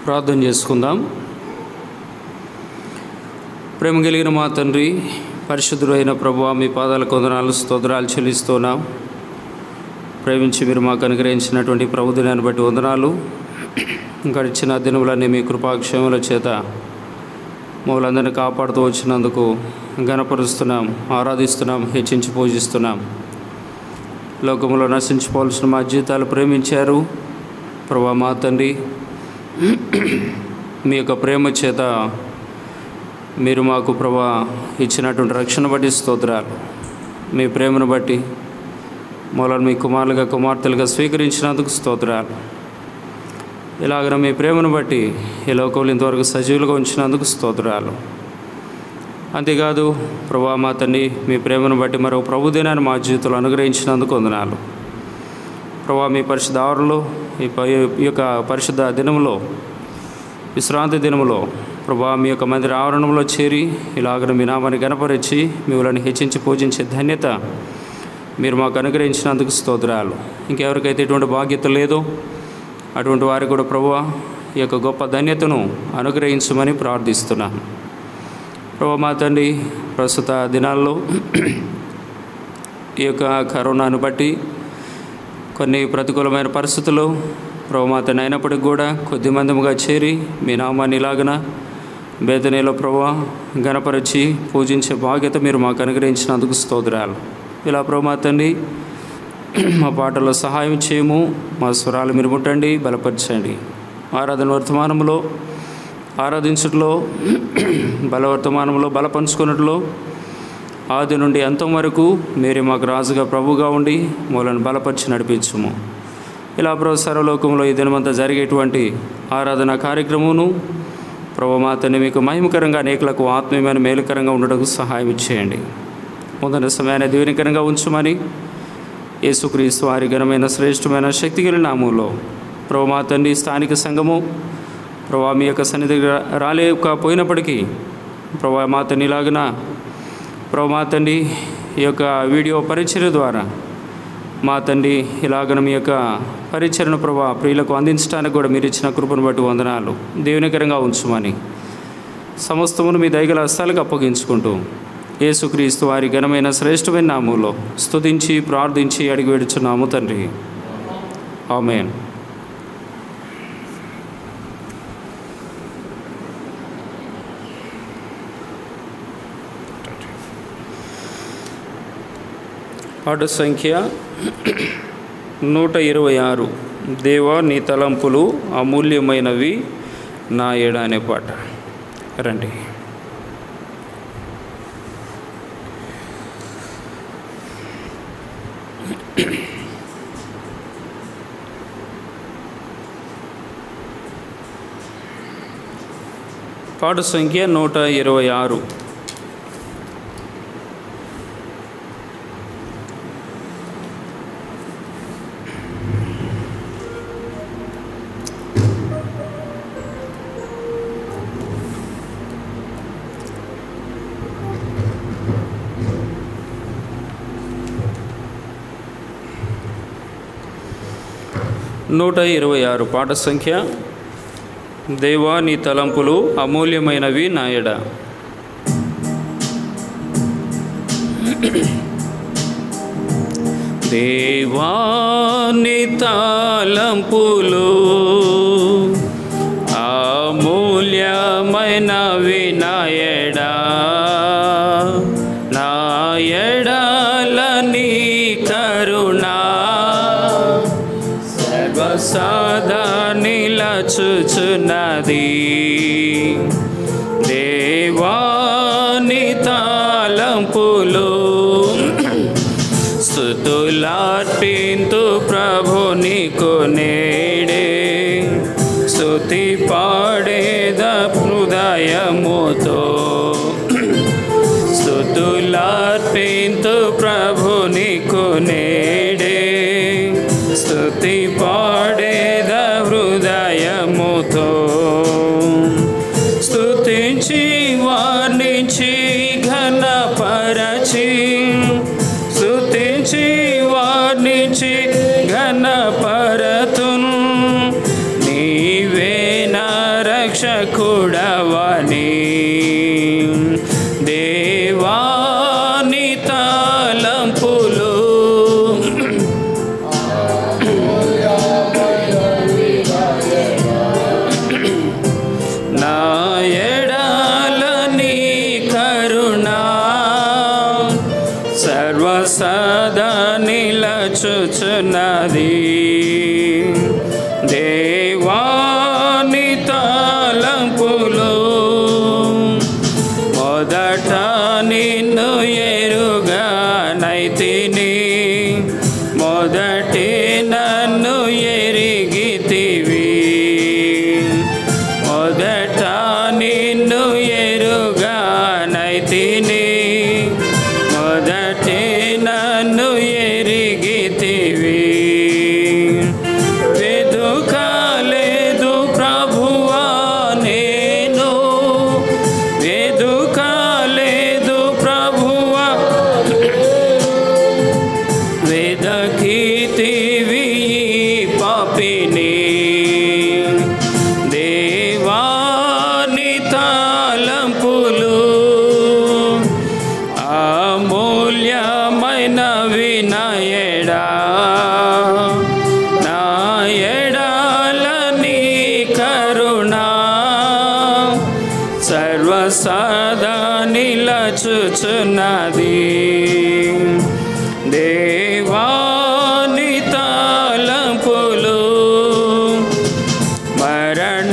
ప్రార్థన చేసుకుందాం ప్రేమ కలిగిన మా తండ్రి పరిశుద్ధుడు అయిన ప్రభు మీ పాదాల కొందనాలు స్తోత్రాలు చెల్లిస్తున్నాం ప్రేమించి మీరు మాకు అనుగ్రహించినటువంటి ప్రభు దినాన్ని బట్టి వందనాలు గడిచిన దినములన్నీ మీ కృపాక్షేముల చేత మమ్మల్ందరినీ కాపాడుతూ వచ్చినందుకు గణపరుస్తున్నాం ఆరాధిస్తున్నాం హెచ్చించి పూజిస్తున్నాం లోకంలో నశించుకోవాల్సిన మా జీవితాలు ప్రేమించారు ప్రభా మా తండ్రి మీ యొక్క ప్రేమ చేత మీరు మాకు ప్రభా ఇచ్చినటువంటి రక్షణ బట్టి స్తోత్రాలు మీ ప్రేమను బట్టి మూలను మీ కుమారులుగా కుమార్తెలుగా స్వీకరించినందుకు స్తోత్రాలు ఇలాగన మీ ప్రేమను బట్టి ఈ లోకంలో ఇంతవరకు సజీవులుగా ఉంచినందుకు స్తోత్రాలు అంతేకాదు ప్రభా మా తండ్రి మీ ప్రేమను బట్టి మరో ప్రభు దినాన్ని మా జీవితంలో అనుగ్రహించినందుకు వందనాలు ప్రభా మీ పరిశుద్ధ ఆవరణలో ఈ ప- ఈ యొక్క పరిశుద్ధ దినములో విశ్రాంతి దినములో ప్రభా మీ యొక్క మందిర ఆవరణంలో చేరి ఇలాగన మీ నామాన్ని గణపరిచి మిమ్మల్ని హెచ్చించి పూజించే ధన్యత మీరు మాకు అనుగ్రహించినందుకు స్తోత్రాలు ఇంకెవరికైతే ఇటువంటి బాధ్యత లేదో అటువంటి వారికి కూడా ప్రభు ఈ యొక్క గొప్ప ధన్యతను అనుగ్రహించమని ప్రార్థిస్తున్నాను ప్రభు మా తండ్రి ప్రస్తుత దినాల్లో ఈ యొక్క కరోనాను బట్టి కొన్ని ప్రతికూలమైన పరిస్థితులు ప్రభు అయినప్పటికి కూడా కొద్ది మందిముగా చేరి మీ నామాన్ని ఇలాగన బేదనేలో ప్రభు గణపరిచి పూజించే బాధ్యత మీరు మాకు అనుగ్రహించినందుకు స్తోత్రాలు ఇలా ప్రభు మా తండ్రి మా పాటల్లో సహాయం చేయము మా స్వరాలు మీరు ముట్టండి బలపరచండి ఆరాధన వర్తమానంలో ఆరాధించట్లో బలవర్తమానంలో బలపంచుకున్నట్లో ఆది నుండి అంతం వరకు మీరే మాకు రాజుగా ప్రభుగా ఉండి మూలను బలపరిచి నడిపించుము ఇలా ప్రభు సర్వలోకంలో ఈ దినమంతా జరిగేటువంటి ఆరాధన కార్యక్రమమును ప్రభు మాతని మీకు మహిమకరంగా అనేకులకు ఆత్మీయమైన మేలుకరంగా ఉండటకు సహాయం చేయండి మొదటి సమయాన్ని దీవెనకరంగా ఉంచమని యేసుక్రీస్తు వారి ఘనమైన శ్రేష్టమైన శక్తిగల నామంలో ప్రభు మా తండ్రి స్థానిక సంఘము ప్రభా మీ యొక్క సన్నిధికి రా- రాలేకపోయినప్పటికీ ప్రభా మా తండ్రి ఇలాగున ప్రభు మా తండ్రి ఈ యొక్క వీడియో పరిచయ ద్వారా మా తండ్రి ఇలాగన మీ యొక్క పరిచయను ప్రభా ప్రియులకు అందించడానికి కూడా మీరు ఇచ్చిన కృపను బట్టి వందనాలు దేవునికరంగా ఉంచుమని సమస్తమును మీ దయగల హస్తాలకు అప్పగించుకుంటూ యేసుక్రీస్తు వారి ఘనమైన శ్రేష్టమైన నామంలో స్తుతించి ప్రార్థించి అడిగి వేడుచున్నాము తండ్రి ఆమెన్ పాట సంఖ్య నూట ఇరవై ఆరు దేవా నీ తలంపులు అమూల్యమైనవి నా ఏడ అనే పాట రండి పాట సంఖ్య నూట ఇరవై ఆరు నూట ఇరవై ఆరు పాట సంఖ్య దేవా నీ తలంపులు అమూల్యమైనవి నాయడ దేవా నీ తలంపులు అమూల్యమైనవి నాయడా నాయడాల నీ కరుణా సర్వసాదా నిలచుచున్నది దేవాని తాళంపులు స్థుతులార్పింతు ప్రభు నీకు నేడే స్థుతి పాడేద హృదయముతో స్థుతులార్పింతు ప్రభు నీకు నేడే స్థుతి పాడేద హృదయముతో స్తుతించి వర్ణించి ఘనపరచి స్తుతించి వర్ణించి ఘనపరతున్ నీవే నార రక్షకుడవని దేవాని తలంపులు నా ఎడాలని కరుణా సర్వసదా నిలచుచున్నది దేవాని తలంపులు మొదట నిన్ను ఎరుగా నైతిని మొదటి నన్ను ఎరిగితివి మొదట నిన్ను ఎరుగా నైతిని మొదటి నన్ను ఎరిగితివి వెదుకలేదు ప్రభువా నేను వెదుకలేదు ప్రభువా వేదకీతివి పాపిని దేవాని తాలంపులు అమూల్యమైన వినయడా నా ఎడాలని కరుణా సర్వసదా నిలచుచున్నది దేవాని తాలంపులు మరణ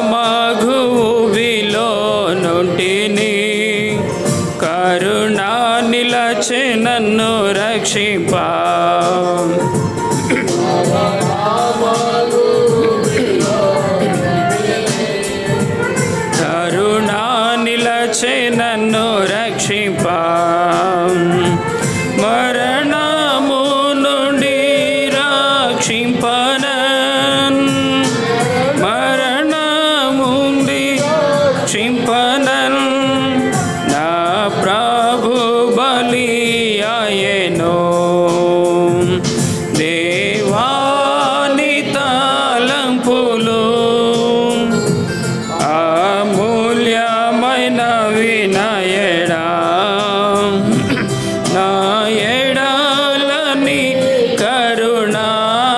మగువిలో నుంటిని కరుణా నిలచి నన్ను రక్షింప కరుణా నిలచి నన్ను రక్షింప మరణము నుండి రక్షింపనన్ మరణముండి క్షింపనన్ నా ప్రభు బలి ఆయనో దేవాని తాలంపులు అమూల్యమైన వినయడా నా ఎడాలని కరుణా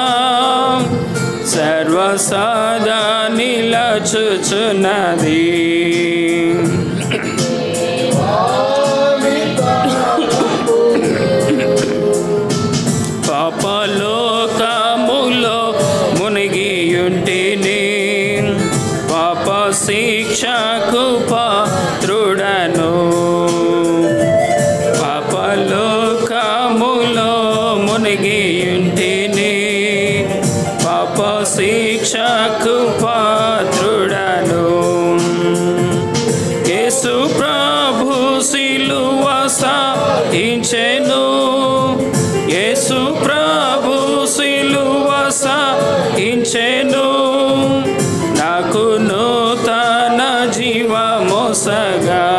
సర్వసదా నిలచుచున్నది పాపలోకములో మునిగియుంటిని పాప శిక్షకు పాత్రుడను పాపలోకములో మునిగియుంటిని పాప శిక్షకు పాత్రుడను యేసు ప్రభు సిలువ సాహించెను యేసు ప్రభు సిలువ సాహించెను నాకు నూతన జీవమోసగా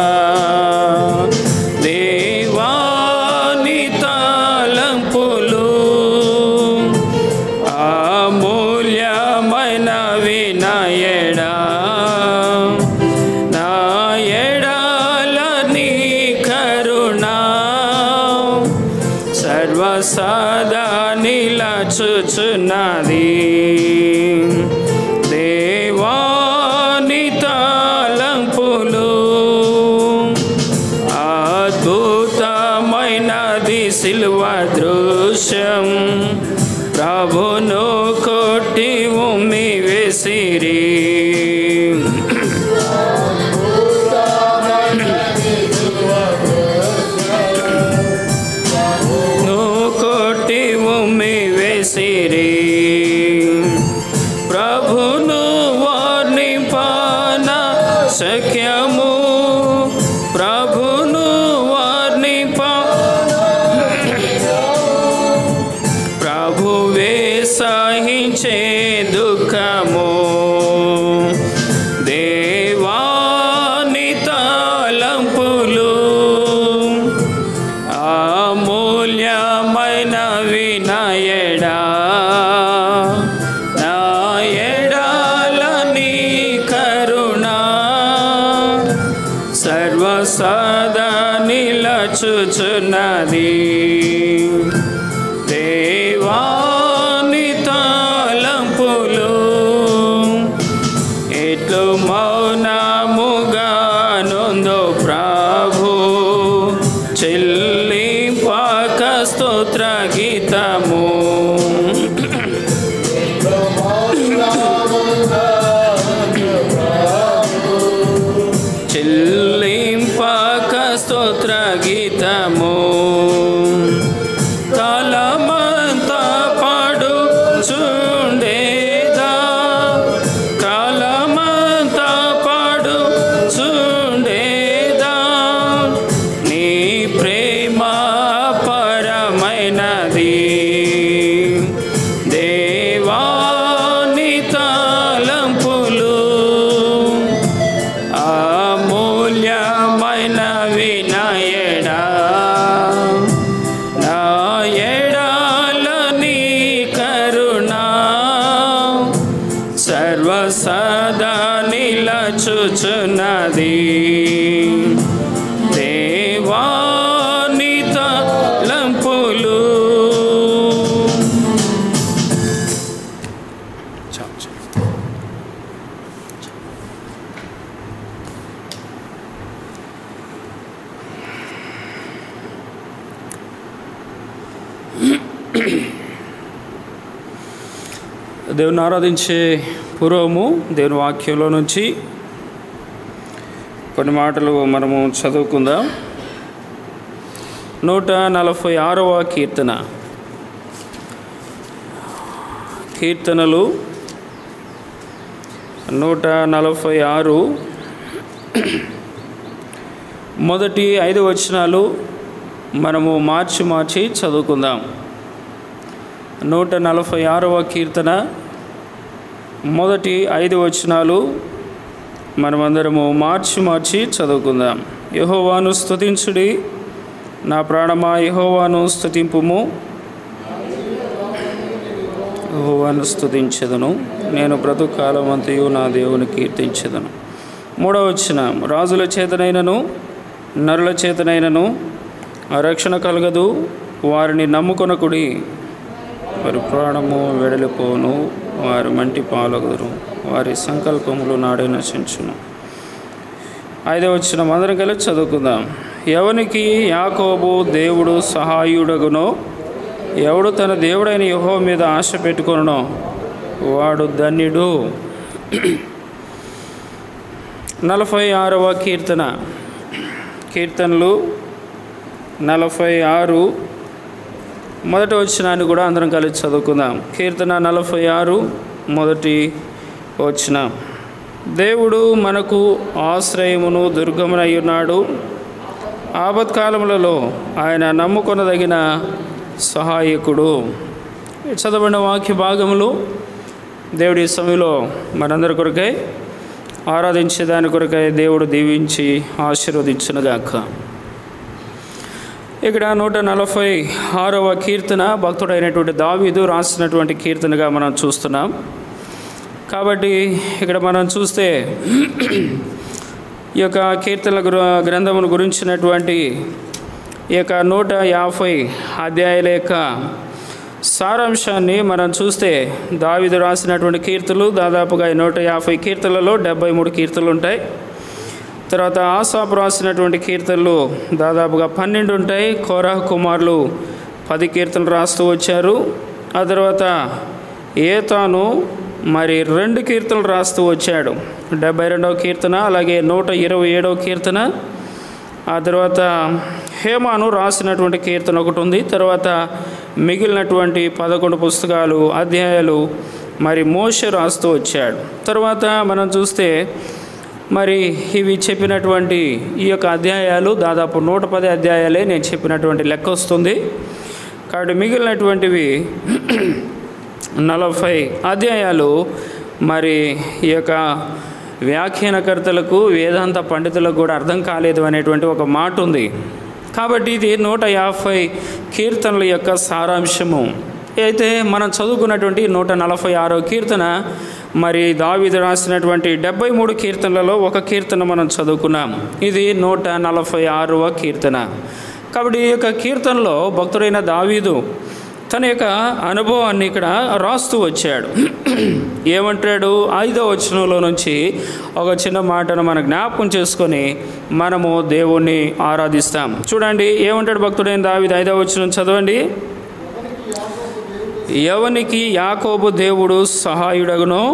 దేవాని తాలంపులు అమూల్యమైన వినయడా నా ఎడాలని కరుణా సర్వసదా నిలచుచున్నది దేవాని తాలంపులు అద్భుతమైనది సిల్వ దృశ్యం ప్రభును కొట్టి ఉమ్మి వేసిరి నువ్వు కొట్టి ఉమ్మి వేసిరి ప్రభును వర్ణిపాన శక్యము ప్రభును వర్ణిపా ప్రభువే సహించే దుఃఖము దేవాని తాలంపులు అమూల్యమైన వినయడా నా ఎడాలని కరు సదా నిలచుచున్నది దేవాని తలంపులు ఎట్లు మౌనముగా నొందో ప్రభు చెల్లింపక స్తోత్ర గీతము చెల్లింపక స్తోత్ర గీతము కాలమంత పాడు చుండేదా కాలమంత పాడు చుండేదా నీ ప్రేమ పరమైనది దేవాని తలంపులు అమూల్యమైన వినయడా నా ఎడాల నీ కరుణ సర్వసదా నిలచుచున్నది దేవాని తలంపులు చాలు చాలు దేవుని ఆరాధించే పూర్వము దేవుని వాక్యంలో నుంచి కొన్ని మాటలు మనము చదువుకుందాం నూట నలభై ఆరవ కీర్తన కీర్తనలు నూట నలభై ఆరు మొదటి ఐదు వచనాలు మనము మార్చి మార్చి చదువుకుందాం నూట నలభై ఆరవ కీర్తన మొదటి ఐదు వచనాలు మనమందరము మార్చి మార్చి చదువుకుందాం యహోవాను స్తుతించుడి నా ప్రాణమా యహోవాను స్తుతింపుము యహోవాను స్తుతించదను నేను బ్రతుకాలం అంతయు నా దేవుని కీర్తించదను మూడవ వచ్చిన రాజుల చేతనైనను నరుల చేతనైనను ఆ రక్షణ కలగదు వారిని నమ్ముకొనకుడి వారి ప్రాణము వెడలిపోను వారి మంటి పాలగుదురు వారి సంకల్పములు నాడే నశించును ఐదవ వచ్చిన అందరం కలిసి చదువుకుందాం ఎవనికి యాకోబు దేవుడు సహాయుడగునో ఎవడు తన దేవుడైన యహో మీద ఆశ పెట్టుకొనో వాడు ధన్యుడు నలభై ఆరవ కీర్తన కీర్తనలు నలభై ఆరు మొదటి వచ్చినాన్ని కూడా అందరం కలిసి చదువుకుందాం కీర్తన నలభై ఆరు మొదటి వచ్చిన దేవుడు మనకు ఆశ్రయమును దుర్గమునై ఉన్నాడు ఆపత్కాలములలో ఆయన నమ్ముకొనదగిన సహాయకుడు ఈ చదవబడిన వాక్య భాగములు దేవుడి సమయంలో మనందరి కొరకై ఆరాధించే దాని కొరకై దేవుడు దీవించి ఆశీర్వదించునుగాక ఇక్కడ నూట నలభై ఆరవ కీర్తన భక్తుడైనటువంటి దావీదు రాసినటువంటి కీర్తనగా మనం చూస్తున్నాం కాబట్టి ఇక్కడ మనం చూస్తే ఈ యొక్క కీర్తనల గ్ర గ్రంథమును గురించినటువంటి ఈ యొక్క నూట యాభై అధ్యాయుల యొక్క సారాంశాన్ని మనం చూస్తే దావిదు రాసినటువంటి కీర్తనలు దాదాపుగా ఈ నూట యాభై కీర్తనలలో డెబ్బై మూడు కీర్తనలు ఉంటాయి తర్వాత ఆసాపు రాసినటువంటి కీర్తనలు దాదాపుగా పన్నెండు ఉంటాయి కోరా కుమారులు పది కీర్తనలు రాస్తూ వచ్చారు ఆ తర్వాత ఏతాను మరి రెండు కీర్తనలు రాస్తూ వచ్చాడు డెబ్బై రెండవ కీర్తన అలాగే నూట ఇరవై ఏడవ కీర్తన ఆ తర్వాత హేమాను రాసినటువంటి కీర్తన ఒకటి ఉంది తర్వాత మిగిలినటువంటి పదకొండు పుస్తకాలు అధ్యాయాలు మరి మోష రాస్తూ వచ్చాడు తర్వాత మనం చూస్తే మరి ఇవి చెప్పినటువంటి ఈ యొక్క అధ్యాయాలు దాదాపు నూట పది అధ్యాయాలే నేను చెప్పినటువంటి లెక్క వస్తుంది కాబట్టి మిగిలినటువంటివి నలభై అధ్యాయాలు మరి ఈ యొక్క వ్యాఖ్యానకర్తలకు వేదాంత పండితులకు కూడా అర్థం కాలేదు అనేటువంటి ఒక మాట ఉంది కాబట్టి ఇది నూట యాభై కీర్తనల యొక్క సారాంశము అయితే మనం చదువుకున్నటువంటి నూట నలభై ఆరో కీర్తన మరి దావీదు రాసినటువంటి డెబ్బై మూడు కీర్తనలలో ఒక కీర్తన మనం చదువుకున్నాం ఇది నూట నలభై ఆరవ కీర్తన కాబట్టి ఈ యొక్క కీర్తనలో భక్తుడైన దావీదు తన యొక్క అనుభవాన్ని ఇక్కడ రాస్తూ వచ్చాడు ఏమంటాడు ఐదో వచనంలో నుంచి ఒక చిన్న మాటను మన జ్ఞాపకం చేసుకొని మనము దేవుణ్ణి ఆరాధిస్తాం చూడండి ఏమంటాడు భక్తుడైన దావీదు ఐదో వచనం చదవండి ఎవనికి యాకోబు దేవుడు సహాయుడగునో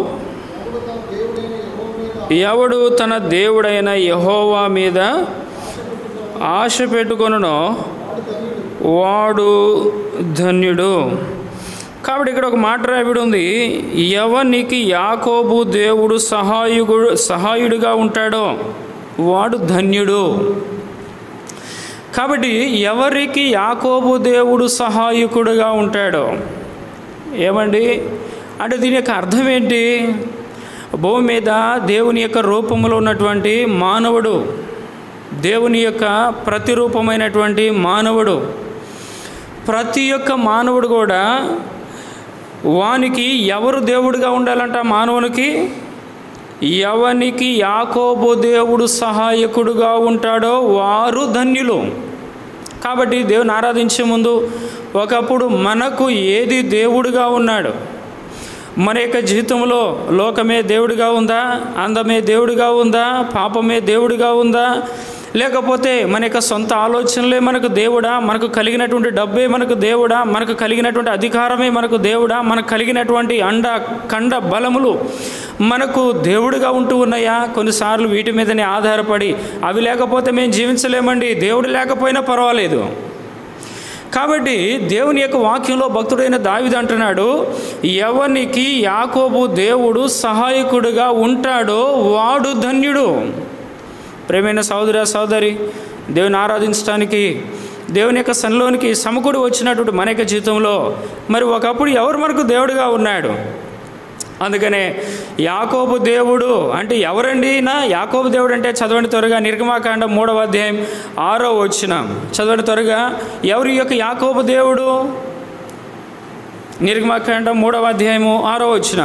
ఎవడు తన దేవుడైన యహోవా మీద ఆశ పెట్టుకొనునో వాడు ధన్యుడు కాబట్టి ఇక్కడ ఒక మాట రాబడి ఉంది ఎవనికి యాకోబు దేవుడు సహాయుడు సహాయుడిగా ఉంటాడో వాడు ధన్యుడు కాబట్టి ఎవరికి యాకోబు దేవుడు సహాయకుడుగా ఉంటాడో ఏమండి అంటే దీని యొక్క అర్థం ఏంటి భూమి మీద దేవుని యొక్క రూపంలో ఉన్నటువంటి మానవుడు దేవుని యొక్క ప్రతిరూపమైనటువంటి మానవుడు ప్రతి ఒక్క మానవుడు కూడా వానికి ఎవరు దేవుడిగా ఉండాలంట మానవునికి ఎవనికి యాకోబు దేవుడు సహాయకుడుగా ఉంటాడో వారు ధన్యులు కాబట్టి దేవుని ఆరాధించే ముందు ఒకప్పుడు మనకు ఏది దేవుడిగా ఉన్నాడు మన యొక్క జీవితంలో లోకమే దేవుడిగా ఉందా అందమే దేవుడిగా ఉందా పాపమే దేవుడిగా ఉందా లేకపోతే మన యొక్క సొంత ఆలోచనలే మనకు దేవుడా మనకు కలిగినటువంటి డబ్బే మనకు దేవుడా మనకు కలిగినటువంటి అధికారమే మనకు దేవుడా మనకు కలిగినటువంటి అండ కండ బలములు మనకు దేవుడిగా ఉంటూ ఉన్నాయా కొన్నిసార్లు వీటి మీదనే ఆధారపడి అవి లేకపోతే మేము జీవించలేమండి దేవుడు లేకపోయినా పర్వాలేదు కాబట్టి దేవుని యొక్క వాక్యంలో భక్తుడైన దావిది అంటున్నాడు ఎవనికి యాకోబు దేవుడు సహాయకుడిగా ఉంటాడో వాడు ధన్యుడు ప్రేమైన సహోదర సహోదరి దేవుని ఆరాధించడానికి దేవుని యొక్క సన్లోనికి సమకూడి వచ్చినటువంటి మన యొక్క జీవితంలో మరి ఒకప్పుడు ఎవరు మనకు దేవుడిగా ఉన్నాడు అందుకనే యాకోబు దేవుడు అంటే ఎవరండి నా యాకోబు దేవుడు అంటే చదవండి త్వరగా నిర్గమాకాండ మూడవ అధ్యాయం ఆరో వచ్చిన చదవండి త్వరగా ఎవరి యొక్క యాకోబు దేవుడు నిర్గమాకాండం మూడవ అధ్యాయము ఆరో వచ్చిన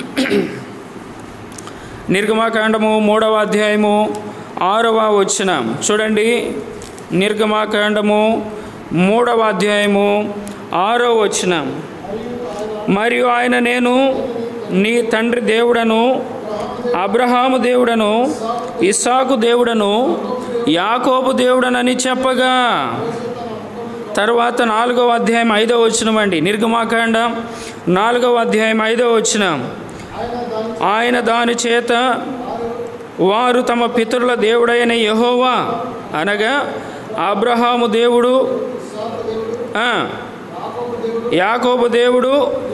నిర్గమాకాండము మూడవ అధ్యాయము ఆరవ వచ్చిన చూడండి నిర్గమాకాండము మూడవ అధ్యాయము ఆరో వచ్చిన మరియు ఆయన నేను నీ తండ్రి దేవుడను అబ్రహాము దేవుడను ఇస్సాకు దేవుడను యాకోబు దేవుడనని చెప్పగా తర్వాత నాలుగవ అధ్యాయం ఐదవ వచ్చినమండి నిర్గమాకాండ నాలుగవ అధ్యాయం ఐదవ వచ్చిన ఆయన దాని చేత వారు తమ పితరుల దేవుడైన యహోవా అనగా అబ్రహాము దేవుడు ఆ, యాకోబు దేవుడు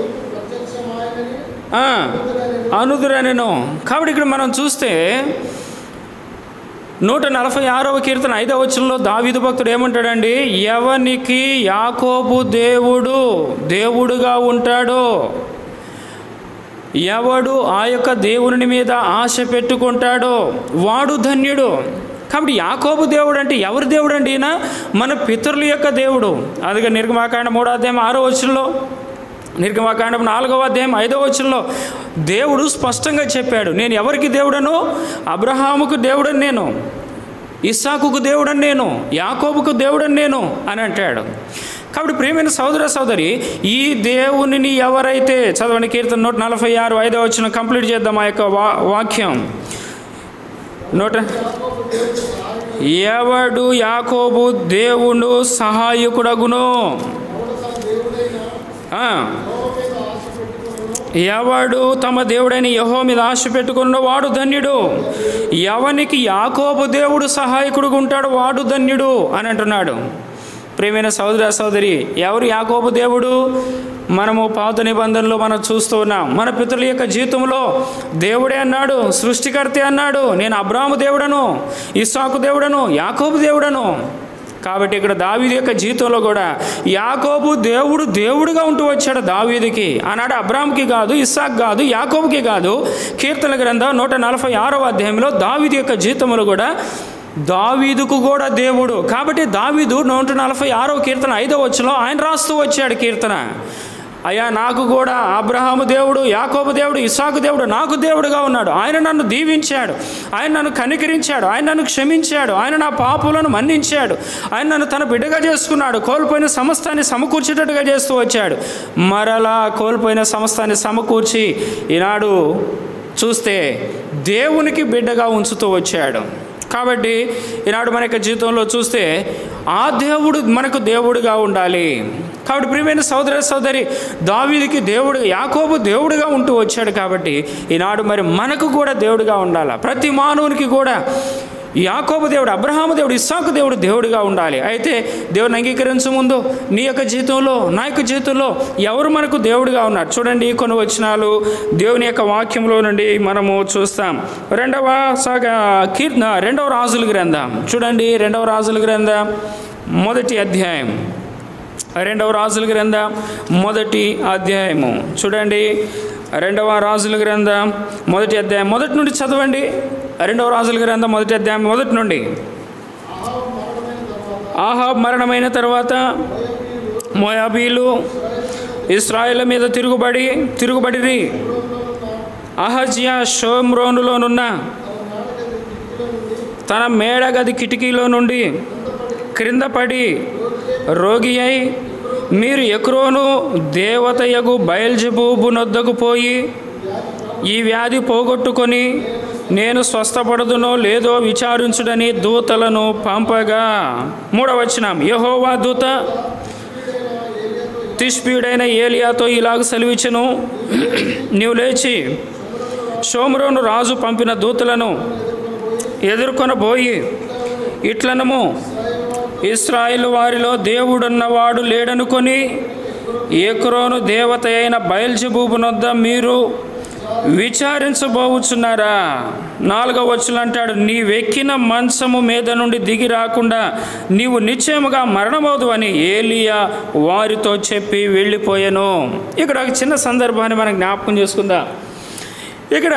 ఆ, అనుదురనెను కాబట్టి ఇక్కడ మనం చూస్తే నూట నలభై ఆరవ కీర్తన ఐదవ వచనంలో దావీదు భక్తుడు ఏమంటాడండి ఎవనికి యాకోబు దేవుడు దేవుడుగా ఉంటాడో ఎవడు ఆ యొక్క దేవుని మీద ఆశ పెట్టుకుంటాడో వాడు ధన్యుడు కాబట్టి యాకోబు దేవుడు అంటే ఎవరి దేవుడు అండి ఈయన మన పితరుల యొక్క దేవుడు అదిగా నిర్గమాకాండ మూడో అధ్యాయం ఆరో వచనంలో నిర్గమాకాండం నాలుగవ అధ్యాయం ఐదవ వచనంలో దేవుడు స్పష్టంగా చెప్పాడు నేను ఎవరికి దేవుడను అబ్రహాముకు దేవుడని నేను ఇస్సాకుకు దేవుడని నేను యాకోబుకు దేవుడని నేను అని అంటాడు కాబట్టి ప్రియమైన సోదర సోదరి ఈ దేవునిని ఎవరైతే చదవండి కీర్తన నూట నలభై ఆరు ఐదవ వచ్చిన కంప్లీట్ చేద్దాం ఆ యొక్క వా వాక్యం నూట ఎవడు యాకోబు దేవుడు సహాయకుడగును ఆ. ఎవడు తమ దేవుడైన యహో మీద ఆశ పెట్టుకున్న వాడు ధన్యుడు ఎవనికి యాకోబు దేవుడు సహాయకుడుగా ఉంటాడు వాడు ధన్యుడు అని అంటున్నాడు ప్రేమైన సోదర సోదరి ఎవరు యాకోబు దేవుడు మనము పాత నిబంధనలో మనం చూస్తూ ఉన్నాం మన పితృల యొక్క జీవితంలో దేవుడే అన్నాడు సృష్టికర్తే అన్నాడు నేను అబ్రాహము దేవుడను ఇస్సాకు దేవుడను యాకోబు దేవుడను కాబట్టి ఇక్కడ దావీది యొక్క జీవితంలో కూడా యాకోబు దేవుడు దేవుడుగా ఉంటూ వచ్చాడు దావీదికి ఆనాడు అబ్రామ్కి కాదు ఇస్సాక్ కాదు యాకోబుకి కాదు కీర్తన గ్రంథం నూట నలభై ఆరవ అధ్యాయంలో దావీది యొక్క జీవితంలో కూడా దావీదుకు కూడా దేవుడు కాబట్టి దావీదు నూట నలభై ఆరవ కీర్తన ఐదవ వచ్చలో ఆయన రాస్తూ వచ్చాడు కీర్తన అయ్యా నాకు కూడా అబ్రహాము దేవుడు యాకోబు దేవుడు ఇసాకు దేవుడు నాకు దేవుడుగా ఉన్నాడు ఆయన నన్ను దీవించాడు ఆయన నన్ను కనికరించాడు ఆయన నన్ను క్షమించాడు ఆయన నా పాపులను మన్నించాడు ఆయన నన్ను తన బిడ్డగా చేసుకున్నాడు కోల్పోయిన సమస్తాన్ని సమకూర్చేటట్టుగా చేస్తూ వచ్చాడు మరలా కోల్పోయిన సమస్తాన్ని సమకూర్చి ఈనాడు చూస్తే దేవునికి బిడ్డగా ఉంచుతూ వచ్చాడు కాబట్టి ఈనాడు మన యొక్క జీవితంలో చూస్తే ఆ దేవుడు మనకు దేవుడుగా ఉండాలి కాబట్టి ప్రియమైన సోదర సోదరి దావీదికి దేవుడు యాకోబు దేవుడుగా ఉంటూ వచ్చాడు కాబట్టి ఈనాడు మరి మనకు కూడా దేవుడుగా ఉండాలి ప్రతి మానవునికి కూడా యాకోబు దేవుడు అబ్రహాము దేవుడు ఇస్సాకు దేవుడు దేవుడిగా ఉండాలి అయితే దేవుని అంగీకరించే ముందు నీ యొక్క జీవితంలో నా యొక్క జీవితంలో ఎవరు మనకు దేవుడిగా ఉన్నారు చూడండి కొన్ని వచనాలు దేవుని యొక్క వాక్యంలో నుండి మనము చూస్తాం రెండవ సాగ కీర్తన రెండవ రాజుల గ్రంథం చూడండి రెండవ రాజుల గ్రంథం మొదటి అధ్యాయం రెండవ రాజుల గ్రంథం మొదటి అధ్యాయము చూడండి రెండవ రాజుల గ్రంథం మొదటి అధ్యాయం మొదటి నుండి చదవండి రెండవ రాజుల గ్రంథం మొదటి అధ్యాయం మొదటి నుండి ఆహాబ్ మరణమైన తర్వాత మోయాబీలు ఇస్రాయేల్ మీద తిరుగుబడి తిరుగుబడిరి అహజ్యా షోమ్రోనులోనున్న తన మేడగది కిటికీలో నుండి క్రింద పడి రోగి అయి మీరు ఎక్రోను దేవతయగు బయల్జబూబు నొద్దకు పోయి ఈ వ్యాధి పోగొట్టుకొని నేను స్వస్థపడదునో లేదో విచారించుడని దూతలను పంపగా మూడవచనం యహోవా దూత తిష్పీడైన ఏలియాతో ఇలాగ సెలవిచ్చను నీవు లేచి సోమరోను రాజు పంపిన దూతలను ఎదుర్కొనబోయి ఇట్లనము ఇస్రాయిల్ వారిలో దేవుడున్నవాడు లేడనుకొని ఏక్రోను దేవత అయిన బయల్జబూబునొద్ద మీరు విచారించబోవుచున్నారా నాలుగవ వచ్చులు అంటాడు నీవెక్కిన మంచము మీద నుండి దిగి రాకుండా నీవు నిశ్చయముగా మరణమవుదు అని ఏలియా వారితో చెప్పి వెళ్ళిపోయాను ఇక్కడ ఒక చిన్న సందర్భాన్ని మనం జ్ఞాపకం చేసుకుందాం ఇక్కడ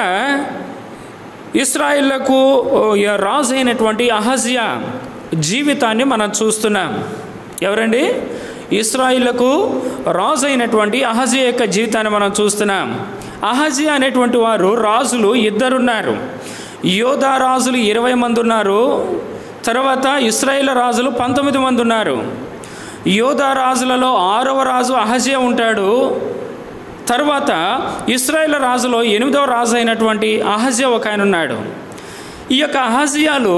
ఇస్రాయిళ్లకు రాజు అయినటువంటి అహజ్యా జీవితాన్ని మనం చూస్తున్నాం ఎవరండి ఇస్రాయిళ్లకు రాజు అయినటువంటి అహజియా యొక్క జీవితాన్ని మనం చూస్తున్నాం అహజియా అనేటువంటి వారు రాజులు ఇద్దరున్నారు యోధా రాజులు ఇరవై మంది ఉన్నారు తర్వాత ఇస్రాయిల్ రాజులు పంతొమ్మిది మంది ఉన్నారు యోధా రాజులలో ఆరవ రాజు అహజియా ఉంటాడు తర్వాత ఇస్రాయేల్ రాజులో ఎనిమిదవ రాజు అయినటువంటి అహజ్యా ఒక ఆయన ఉన్నాడు ఈ యొక్క అహజ్యాలు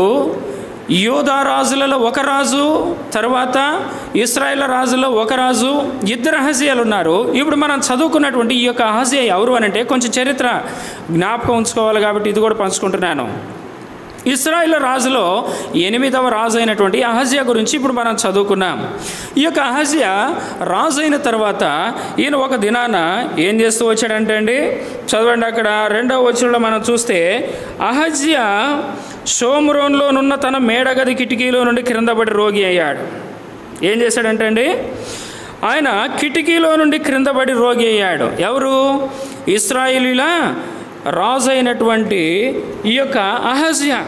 యోధా రాజులలో ఒక రాజు తర్వాత ఇస్రాయేల్ రాజులో ఒక రాజు ఇద్దరు అహజ్యాలు ఉన్నారు ఇప్పుడు మనం చదువుకున్నటువంటి ఈ యొక్క అహజ్యా ఎవరు అని అంటే కొంచెం చరిత్ర జ్ఞాపకం ఉంచుకోవాలి కాబట్టి ఇది కూడా పంచుకుంటున్నాను ఇస్రాయేల్ రాజులో ఎనిమిదవ రాజు అయినటువంటి అహజ్యా గురించి ఇప్పుడు మనం చదువుకున్నాం ఈ యొక్క అహజ్యా రాజు అయిన తర్వాత ఈయన ఒక దినాన ఏం చేస్తూ వచ్చాడంటే అండి చదవండి అక్కడ రెండవ వచనంలో మనం చూస్తే అహజ్యా షోమ్రోన్లోనున్న తన మేడగది కిటికీలో నుండి క్రిందపడి రోగి అయ్యాడు ఏం చేశాడంటే అండి ఆయన కిటికీలో నుండి క్రిందపడి రోగి అయ్యాడు ఎవరు ఇస్రాయిలీల రాజు అయినటువంటి ఈ యొక్క అహజ్యా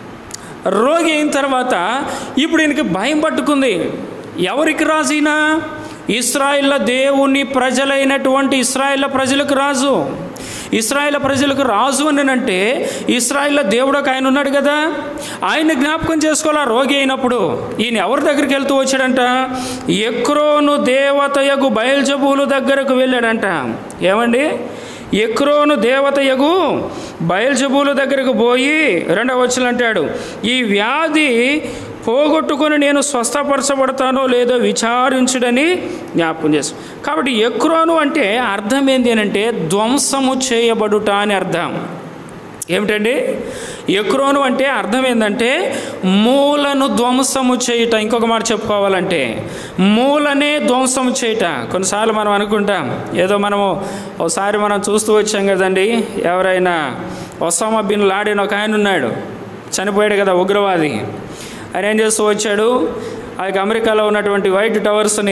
రోగి అయిన తర్వాత ఇప్పుడు ఈయనకి భయం పట్టుకుంది ఎవరికి రాజు ఈయన ఇస్రాయిల్ల దేవుని ప్రజలైనటువంటి ఇస్రాయిల్ల ప్రజలకు రాజు ఇస్రాయిల్ ప్రజలకు రాజు అని అంటే ఇస్రాయిల్ దేవుడు ఒక ఆయన ఉన్నాడు కదా ఆయన జ్ఞాపకం చేసుకోవాలా రోగి అయినప్పుడు ఈయన ఎవరి దగ్గరికి వెళ్తూ వచ్చాడంట ఎక్రోను దేవతయగు బయల్జబూలు దగ్గరకు వెళ్ళాడంట ఏమండి ఎక్రోను దేవతయగు బయల్జబూల దగ్గరకు పోయి రెండవ వచ్చిన అంటాడు ఈ వ్యాధి పోగొట్టుకొని నేను స్వస్థపరచబడతానో లేదో విచారించుడని జ్ఞాపకం చేసు కాబట్టి ఎక్రోను అంటే అర్థం ఏంటి అని అంటే ధ్వంసము చేయబడుట అని అర్థం ఏమిటండి ఎక్రోను అంటే అర్థం ఏంటంటే మూలను ధ్వంసము చేయుట ఇంకొక మాట చెప్పుకోవాలంటే మూలనే ధ్వంసము చేయుట కొన్నిసార్లు మనం అనుకుంటాం ఏదో మనము ఒకసారి మనం చూస్తూ వచ్చాం కదండి ఎవరైనా ఒసామా బిన్ లాడిన్ ఒక ఆయన ఉన్నాడు చనిపోయాడు కదా ఉగ్రవాది ఆయన ఏం చేస్తూ వచ్చాడు ఆ యొక్క అమెరికాలో ఉన్నటువంటి వైట్ టవర్స్ని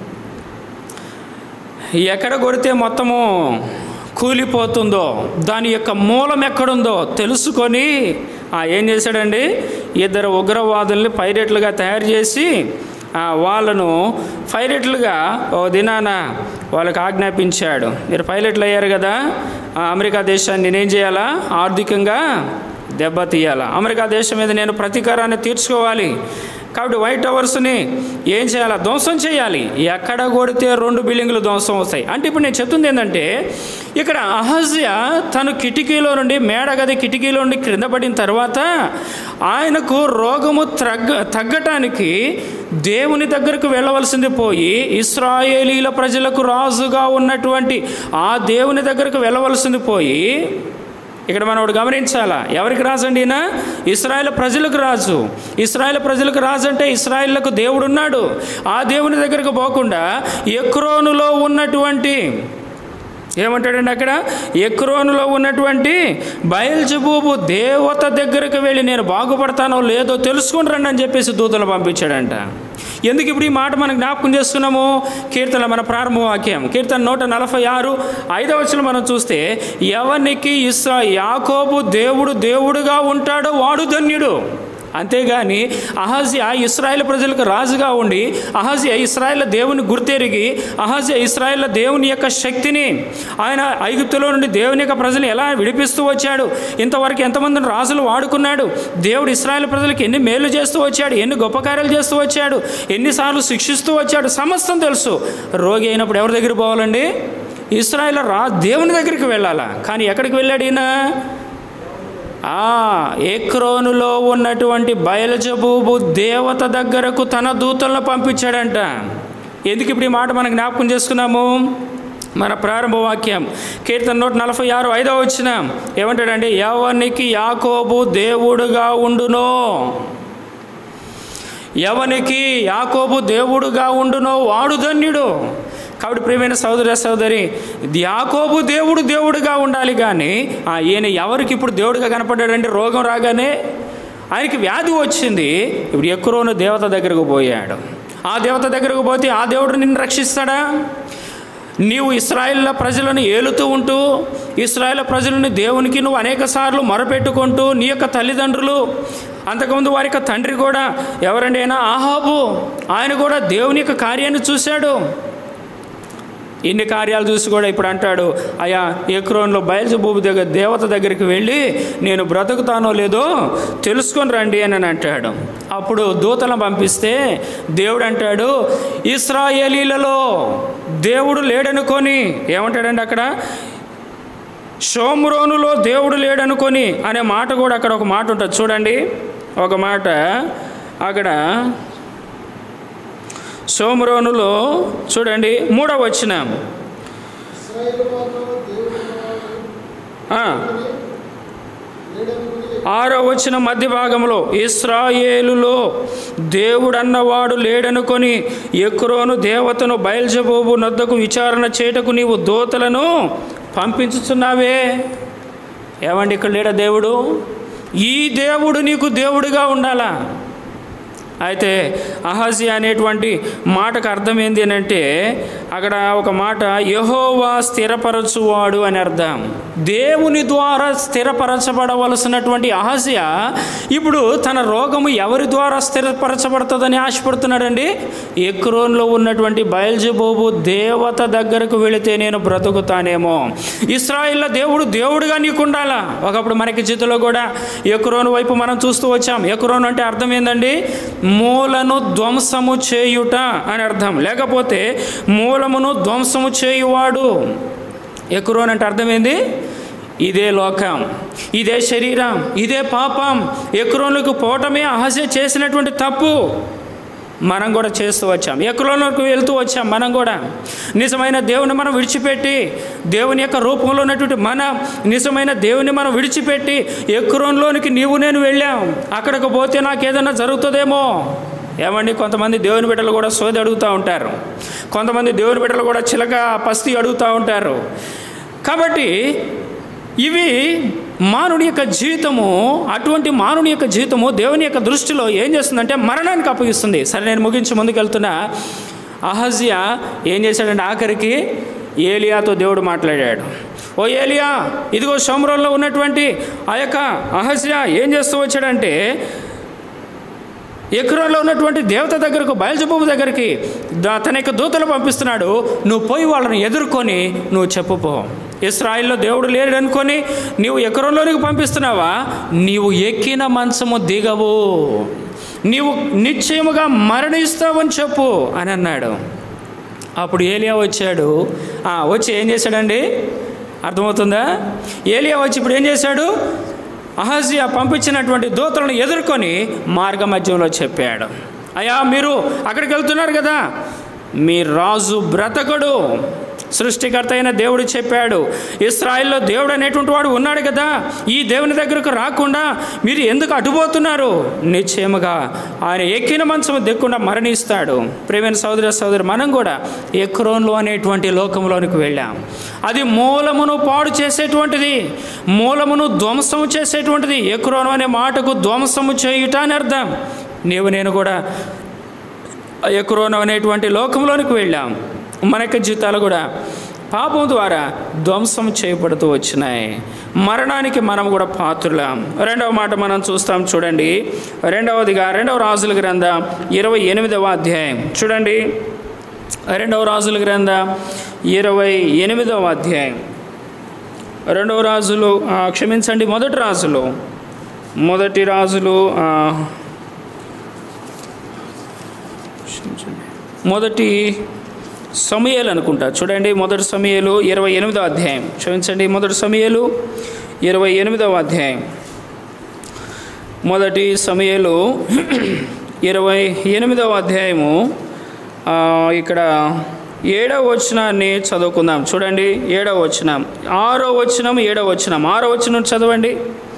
ఎక్కడ కొడితే మొత్తము కూలిపోతుందో దాని యొక్క మూలం ఎక్కడుందో తెలుసుకొని ఆ ఏం చేశాడండి ఇద్దరు ఉగ్రవాదుల్ని పైరెట్లుగా తయారు చేసి ఆ, వాళ్ళను పైలట్లుగా ఓ దినాన వాళ్ళకి ఆజ్ఞాపించాడు మీరు పైలట్లు అయ్యారు కదా ఆ, అమెరికా దేశాన్ని నేనేం చేయాలా ఆర్థికంగా దెబ్బతీయాలా అమెరికా దేశం మీద నేను ప్రతీకారాన్ని తీర్చుకోవాలి కాబట్టి వైట్ టవర్స్ని ఏం చేయాలా ధ్వంసం చేయాలి ఎక్కడ కొడితే రెండు బిల్డింగ్లు ధ్వంసం అవుతాయి అంటే ఇప్పుడు నేను చెప్తుంది ఏంటంటే ఇక్కడ అహజ్య తను కిటికీలో నుండి మేడగది కిటికీలో నుండి క్రింద పడిన తర్వాత ఆయనకు రోగము తగ్గ తగ్గటానికి దేవుని దగ్గరకు వెళ్ళవలసింది పోయి ఇస్రాయేలీల ప్రజలకు రాజుగా ఉన్నటువంటి ఆ దేవుని దగ్గరకు వెళ్ళవలసింది పోయి ఇక్కడ మనం ఒకటి గమనించాలా ఎవరికి రాజు అండి ఈయన ఇస్రాయేల్ ప్రజలకు రాజు ఇస్రాయేల్ ప్రజలకు రాజు అంటే ఇస్రాయేళ్లకు దేవుడు ఉన్నాడు ఆ దేవుని దగ్గరకు పోకుండా ఎక్రోనులో ఉన్నటువంటి ఏమంటాడండి అక్కడ ఎక్రోనులో ఉన్నటువంటి బయల్జబూబు దేవత దగ్గరకు వెళ్ళి నేను బాగుపడతానో లేదో తెలుసుకుని రండి అని చెప్పేసి దూతలు పంపించాడంట ఎందుకు ఇప్పుడు ఈ మాట మనం జ్ఞాపకం చేస్తున్నాము కీర్తన మన ప్రారంభ వాక్యం కీర్తన నూట నలభై ఆరు ఐదవ వచనం మనం చూస్తే ఎవరికి ఇస్రా యాకోబు దేవుడు దేవుడుగా ఉంటాడో వాడు ధన్యుడు అంతేగాని అహజ్య ఇస్రాయేల్ ప్రజలకు రాజుగా ఉండి అహజ్య ఇస్రాయేల్ దేవుని గుర్తెరిగి అహజ్య ఇస్రాయేల్ దేవుని యొక్క శక్తిని ఆయన ఐగుప్తులో నుండి దేవుని యొక్క ప్రజలు ఎలా విడిపిస్తూ వచ్చాడు ఇంతవరకు ఎంతమందిని రాజులు వాడుకున్నాడు దేవుడు ఇస్రాయేల్ ప్రజలకు ఎన్ని మేలు చేస్తూ వచ్చాడు ఎన్ని గొప్ప కార్యాలు చేస్తూ వచ్చాడు ఎన్నిసార్లు శిక్షిస్తూ వచ్చాడు సమస్తం తెలుసు రోగి అయినప్పుడు ఎవరి దగ్గర పోవాలండి ఇస్రాయేల్ రా దేవుని దగ్గరికి వెళ్ళాలా కానీ ఎక్కడికి వెళ్ళాడు ఈయన ఆ ఏక్రోనులో ఉన్నటువంటి బయలుజబూబు దేవత దగ్గరకు తన దూతలను పంపించాడంట ఎందుకు ఇప్పుడు ఈ మాట మనం జ్ఞాపకం చేసుకున్నాము మన ప్రారంభ వాక్యం కీర్తన నూట నలభై ఆరు ఐదవ వచ్చిన ఏమంటాడండి ఎవనికి యాకోబు దేవుడుగా ఉండునో ఎవనికి యాకోబు దేవుడుగా ఉండునో వాడు ధన్యుడు కాబట్టి ప్రియమైన సోదర సోదరి యాకోబు దేవుడు దేవుడుగా ఉండాలి కానీ ఆ ఈయన ఎవరికి ఇప్పుడు దేవుడిగా కనపడ్డాడంటే రోగం రాగానే ఆయనకి వ్యాధి వచ్చింది ఇప్పుడు ఎక్కువను దేవత దగ్గరకు పోయాడు ఆ దేవత దగ్గరకు పోతే ఆ దేవుడు నిన్ను రక్షిస్తాడా నీవు ఇస్రాయేల్ ప్రజలను ఏలుతూ ఉంటూ ఇస్రాయేల్ ప్రజలను దేవునికి నువ్వు అనేక సార్లు మొరపెట్టుకుంటూ నీ యొక్క తల్లిదండ్రులు అంతకుముందు వారి యొక్క తండ్రి కూడా ఎవరండి అయినా ఆహాబు ఆయన కూడా దేవుని యొక్క కార్యాన్ని చూశాడు ఇన్ని కార్యాలు చూసి కూడా ఇప్పుడు అంటాడు అయ్యా ఎక్రోన్లో బయలుజబూబు దగ్గర దేవత దగ్గరికి వెళ్ళి నేను బ్రతుకుతానో లేదో తెలుసుకొని రండి అని అంటాడు అప్పుడు దూతలను పంపిస్తే దేవుడు అంటాడు ఇస్రాయేలీలలో దేవుడు లేడనుకొని ఏమంటాడండి అక్కడ షోమ్రోనులో దేవుడు లేడనుకొని అనే మాట కూడా అక్కడ ఒక మాట ఉంటుంది చూడండి ఒక మాట అక్కడ సోమరోనులో చూడండి మూడవ వచ్చిన ఆరో వచ్చిన మధ్య భాగంలో ఇస్రాయేలులో దేవుడన్నవాడు లేడనుకొని ఎక్రోను దేవతను బయల్జబోబు నద్దకు విచారణ చేయటకు నీవు దోతలను పంపించుచున్నావే ఏమండి ఇక్కడ లేడా దేవుడు ఈ దేవుడు నీకు దేవుడిగా ఉండాలా అయితే అహజి అనేటువంటి మాటకు అర్థం ఏంటి అని అంటే అక్కడ ఒక మాట యహోవా స్థిరపరచువాడు అని అర్థం దేవుని ద్వారా స్థిరపరచబడవలసినటువంటి అహజ్య ఇప్పుడు తన రోగము ఎవరి ద్వారా స్థిరపరచబడుతుందని ఆశపడుతున్నాడండి ఎక్రోన్లో ఉన్నటువంటి బయల్జబోబు దేవత దగ్గరకు వెళితే నేను బ్రతుకుతానేమో ఇస్రాయిల్ల దేవుడు దేవుడుగా నీకు ఉండాలా ఒకప్పుడు మనకి చేతిలో కూడా ఎక్రోను వైపు మనం చూస్తూ వచ్చాం ఎక్రోన్ అంటే అర్థం ఏందండి మూలను ధ్వంసము చేయుట అని అర్థం లేకపోతే మూలమును ధ్వంసము చేయువాడు ఎక్రోన్ అంటే అర్థం ఏంది ఇదే లోకం ఇదే శరీరం ఇదే పాపం ఎక్రోన్లకు పోవటమే అహస్య చేసినటువంటి తప్పు మనం కూడా చేస్తూ వచ్చాం ఎక్కలోకి వెళ్తూ వచ్చాం మనం కూడా నిజమైన దేవుని మనం విడిచిపెట్టి దేవుని యొక్క రూపంలో ఉన్నటువంటి మన నిజమైన దేవుని మనం విడిచిపెట్టి ఎక్రోన్లోనికి నీవు నేను వెళ్ళాం అక్కడికి పోతే నాకు ఏదైనా జరుగుతుందేమో ఏమండి కొంతమంది దేవుని బిడ్డలు కూడా సోది అడుగుతూ ఉంటారు కొంతమంది దేవుని బిడ్డలు కూడా చిలక పస్తి అడుగుతూ ఉంటారు కాబట్టి ఇవి మానవుని యొక్క జీవితము అటువంటి మానవుని యొక్క జీవితము దేవుని యొక్క దృష్టిలో ఏం చేస్తుందంటే మరణానికి అప్పగిస్తుంది సరే నేను ముగించి ముందుకెళ్తున్నా అహజ్యా ఏం చేశాడంటే ఆఖరికి ఏలియాతో దేవుడు మాట్లాడాడు ఓ ఏలియా ఇదిగో సోమరంలో ఉన్నటువంటి ఆ యొక్క అహజ్యా ఏం చేస్తూ వచ్చాడంటే ఎక్రోన్లో ఉన్నటువంటి దేవత దగ్గరకు బయలుజబాబు దగ్గరికి దా- తన యొక్క దూతలు పంపిస్తున్నాడు నువ్వు పోయి వాళ్ళని ఎదుర్కొని నువ్వు చెప్పుపో ఇస్రాయిల్లో దేవుడు లేడు అనుకొని నీవు ఎకరంలోనికి పంపిస్తున్నావా నీవు ఎక్కిన మంచము దిగవు నీవు నిశ్చయముగా మరణిస్తావని చెప్పు అని అన్నాడు అప్పుడు ఏలియా వచ్చాడు ఆ, వచ్చి ఏం చేశాడండి అర్థమవుతుందా ఏలియా వచ్చి ఇప్పుడు ఏం చేశాడు అహజియా పంపించినటువంటి దూతలను ఎదుర్కొని మార్గ మధ్యంలో చెప్పాడు అయ్యా మీరు అక్కడికి వెళ్తున్నారు కదా మీ రాజు బ్రతకడు సృష్టికర్త అయిన దేవుడు చెప్పాడు ఇస్రాయిల్లో దేవుడు అనేటువంటి వాడు ఉన్నాడు కదా ఈ దేవుని దగ్గరకు రాకుండా మీరు ఎందుకు అటుపోతున్నారు నిశ్చయముగా ఆయన ఎక్కిన మంచం దిక్కుండా మరణిస్తాడు ప్రేమైన సోదర సోదరు మనం కూడా ఎక్రోన్లో అనేటువంటి లోకంలోనికి వెళ్ళాం అది మూలమును పాడు చేసేటువంటిది మూలమును ధ్వంసము చేసేటువంటిది ఎక్రోను అనే మాటకు ధ్వంసము చేయుట అని అర్థం నీవు నేను కూడా ఎక్రోను అనేటువంటి లోకంలోనికి వెళ్ళాం మన యొక్క జీవితాలు కూడా పాపం ద్వారా ధ్వంసం చేయబడుతూ వచ్చినాయి మరణానికి మనం కూడా పాత్రులం రెండవ మాట మనం చూస్తాం చూడండి రెండవదిగా రెండవ రాజుల గ్రంథం ఇరవై ఎనిమిదవ అధ్యాయం చూడండి రెండవ రాజుల గ్రంథం ఇరవై ఎనిమిదవ అధ్యాయం రెండవ రాజులు ఆ, క్షమించండి మొదటి రాజులు మొదటి రాజులు ఆ, క్షమించండి. మొదటి సమయలు అనుకుంటా చూడండి మొదటి సమయలు ఇరవై ఎనిమిదవ అధ్యాయం క్షమించండి మొదటి సమయలు ఇరవై ఎనిమిదవ అధ్యాయం మొదటి సమయలు ఇరవై ఎనిమిదవ అధ్యాయము ఆ, ఇక్కడ ఏడవ వచనాన్ని చదువుకుందాం చూడండి ఏడవ వచనం ఆరో వచనం ఏడవ వచనం ఆరో వచనం చదవండి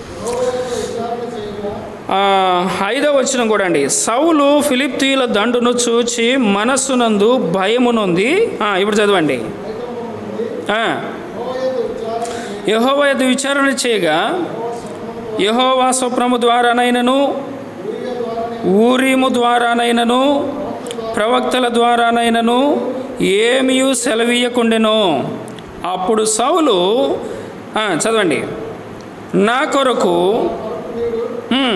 ఆ, ఐదవ వచనం కూడా అండి సౌలు ఫిలిప్తీల దండును చూచి మనస్సునందు భయమునుంది ఆ, ఇప్పుడు చదవండి యహోవ యొద్ద విచారణ చేయగా యహోవా స్వప్నము ద్వారానైనను ఊరీము ద్వారానైనను ప్రవక్తల ద్వారానైనను ఏమియు సెలవీయకుండెను అప్పుడు సౌలు ఆ, చదవండి నా కొరకు ఉమ్,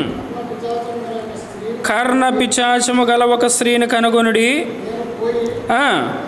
కర్ణ పిచాచము గల ఒక స్త్రీని కనుగొనుడి ఆ,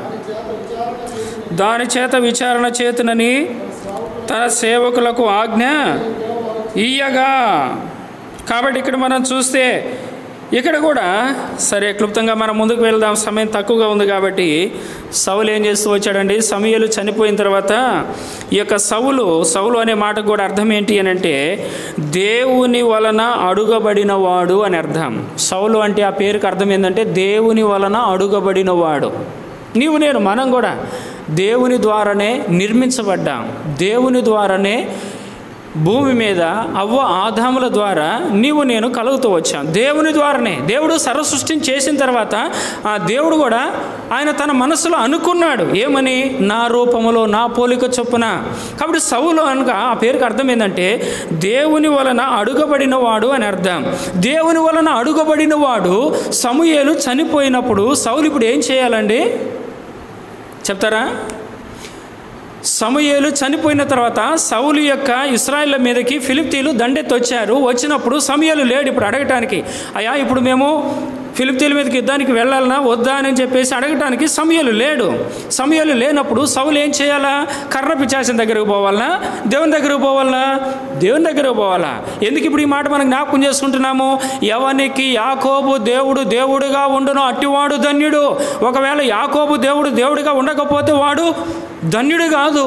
దాని చేత విచారణ చేతునని తన సేవకులకు ఆజ్ఞ ఇయ్యగా కాబట్టి ఇక్కడ మనం చూస్తే ఇక్కడ కూడా సరే క్లుప్తంగా మనం ముందుకు వెళ్దాం సమయం తక్కువగా ఉంది కాబట్టి సౌలు ఏం చేస్తూ వచ్చాడండి సమయలు చనిపోయిన తర్వాత ఈ యొక్క సౌలు సౌలు అనే మాటకు కూడా అర్థం ఏంటి అని అంటే దేవుని వలన అడుగబడినవాడు అని అర్థం సౌలు అంటే ఆ పేరుకి అర్థం ఏంటంటే దేవుని వలన అడుగబడినవాడు నీవు నేను మనం కూడా దేవుని ద్వారానే నిర్మించబడ్డాం దేవుని ద్వారానే భూమి మీద అవ్వ ఆదాముల ద్వారా నీవు నేను కలుగుతూ వచ్చాం దేవుని ద్వారానే దేవుడు సర్వ సృష్టిని చేసిన తర్వాత ఆ దేవుడు కూడా ఆయన తన మనసులో అనుకున్నాడు ఏమని నా రూపములో నా పోలిక చొప్పున కాబట్టి సౌలు అనగా ఆ పేరుకి అర్థం ఏంటంటే దేవుని వలన అడుగబడిన వాడు అని అర్థం దేవుని వలన అడుగబడిన వాడు సమూయేలు చనిపోయినప్పుడు సౌలు ఇప్పుడు ఏం చేయాలండి చెప్తారా సమూయేలు చనిపోయిన తర్వాత సౌలు యొక్క ఇస్రాయిల్ మీదకి ఫిలిప్తీలు దండెత్తొచ్చారు వచ్చినప్పుడు సమయాలు లేడు ఇప్పుడు అడగటానికి అయ్యా ఇప్పుడు మేము ఫిలిప్తీల మీదకి యుద్ధానికి వెళ్ళాలనా వద్దా అని చెప్పేసి అడగటానికి సమయాలు లేడు సమయాలు లేనప్పుడు సౌలు ఏం చేయాలా కర్ణ పిచాసిన దగ్గరకు పోవాలనా దేవుని దగ్గరకు పోవాలనా దేవుని దగ్గరకు పోవాలా ఎందుకు ఇప్పుడు ఈ మాట మనం జ్ఞాపకం చేసుకుంటున్నాము ఎవనికి యాకోబు దేవుడు దేవుడుగా ఉండును అట్టివాడు ధన్యుడు ఒకవేళ యాకోబు దేవుడు దేవుడిగా ఉండకపోతే వాడు ధన్యుడు కాదు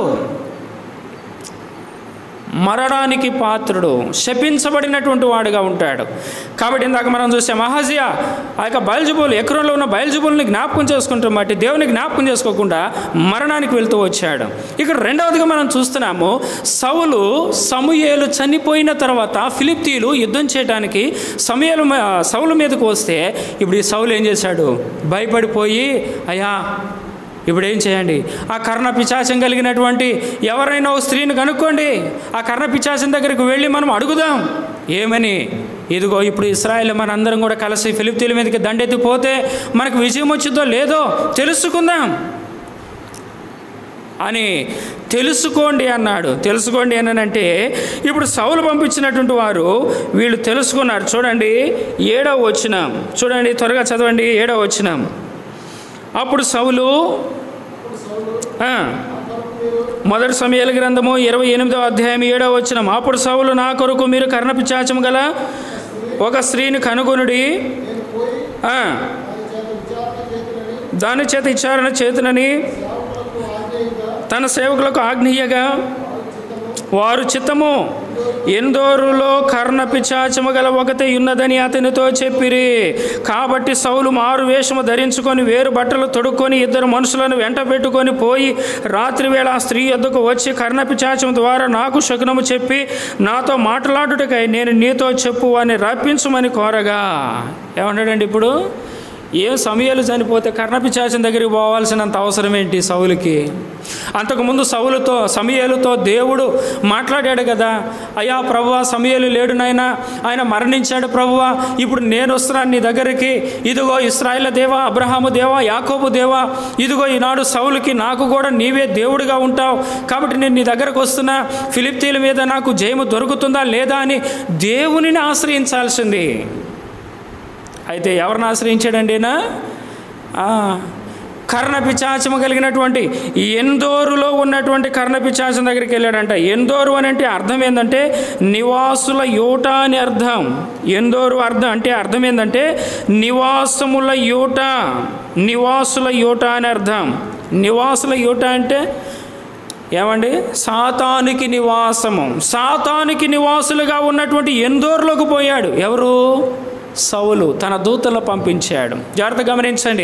మరణానికి పాత్రుడు శపించబడినటువంటి వాడుగా ఉంటాడు కాబట్టి ఇందాక మనం చూసాం మహాజియా ఆ యొక్క బయల్జుబుల్ ఎకరంలో ఉన్న బయల్జుబుల్ని జ్ఞాపకం చేసుకుంటాం బట్టి దేవుని జ్ఞాపకం చేసుకోకుండా మరణానికి వెళ్తూ వచ్చాడు ఇక్కడ రెండవదిగా మనం చూస్తున్నాము సౌలు సమూయేలు చనిపోయిన తర్వాత ఫిలిప్తీలు యుద్ధం చేయడానికి సమయాలు సౌలు మీదకు వస్తే ఇప్పుడు ఈ సౌలు ఏం చేశాడు భయపడిపోయి అయ్యా ఇప్పుడు ఏం చేయండి ఆ కర్ణ పిచాచం కలిగినటువంటి ఎవరైనా ఓ స్త్రీని కనుక్కోండి ఆ కర్ణ పిచాచం దగ్గరికి వెళ్ళి మనం అడుగుదాం ఏమని ఇదిగో ఇప్పుడు ఇస్రాయల్ మనందరం కూడా కలిసి ఫిలిప్తీల మీదకి దండెత్తిపోతే మనకు విజయం వచ్చిందో లేదో తెలుసుకుందాం అని తెలుసుకోండి అన్నాడు తెలుసుకోండి అని అంటే ఇప్పుడు సౌలు పంపించినటువంటి వారు వీళ్ళు తెలుసుకున్నారు చూడండి ఏడవ వచ్చినాం చూడండి త్వరగా చదవండి ఏడవ వచ్చినాం అప్పుడు సౌలు ఆ, మొదటి సమయాల గ్రంథము ఇరవై ఎనిమిదో అధ్యాయం ఏడవ వచ్చినాం అప్పుడు సౌలు నా కొరకు మీరు కర్ణపిచాచం గల ఒక స్త్రీని కనుగొనుడి ఆ, దాని చేత విచారణ చేతునని తన సేవకులకు ఆజ్ఞీయగా వారు చిత్తము ఎందోరులో కర్ణ పిచాచము గల ఒకతే ఉన్నదని అతనితో చెప్పిరి కాబట్టి సౌలు మారు వేషము ధరించుకొని వేరు బట్టలు తొడుక్కొని ఇద్దరు మనుషులను వెంట పెట్టుకొని పోయి రాత్రి వేళ ఆ స్త్రీ ఎద్దుకు వచ్చి కర్ణ పిచాచం ద్వారా నాకు శకునము చెప్పి నాతో మాట్లాడుటకై నేను నీతో చెప్పు అని రప్పించమని కోరగా ఏమన్నాడండి ఇప్పుడు ఏ సమయాలు చనిపోతే కర్ణపిచాచం దగ్గరికి పోవాల్సినంత అవసరం ఏంటి సౌలుకి అంతకుముందు సౌలుతో సమయాలతో దేవుడు మాట్లాడాడు కదా అయ్యా ప్రభువా సమయాలు లేడు నాయన ఆయన మరణించాడు ప్రభువా ఇప్పుడు నేను వస్తున్నాను నీ దగ్గరికి ఇదిగో ఇస్రాయేల్ దేవా అబ్రహాము దేవా యాకోబు దేవా ఇదిగో ఈనాడు సౌలుకి నాకు కూడా నీవే దేవుడిగా ఉంటావు కాబట్టి నేను నీ దగ్గరకు వస్తున్నా ఫిలిప్తీల మీద నాకు జయము దొరుకుతుందా లేదా అని దేవునిని ఆశ్రయించాల్సింది అయితే ఎవరిని ఆశ్రయించాడండి ఈయన? ఆ కర్ణ పిచాచము కలిగినటువంటి ఎందోరులో ఉన్నటువంటి కర్ణ పిచాచం దగ్గరికి వెళ్ళాడంట ఎందోరు అని అంటే అర్థం ఏంటంటే నివాసుల యూట అని అర్థం ఎందోరు అర్థం అంటే అర్థం ఏంటంటే నివాసముల యూట నివాసుల యూట అని అర్థం నివాసుల యూట అంటే ఏమండి సాతానికి నివాసము సాతానికి నివాసులుగా ఉన్నటువంటి ఎందోర్లోకి పోయాడు ఎవరు సౌలు తన దూతలను పంపించాడు జాగ్రత్త గమనించండి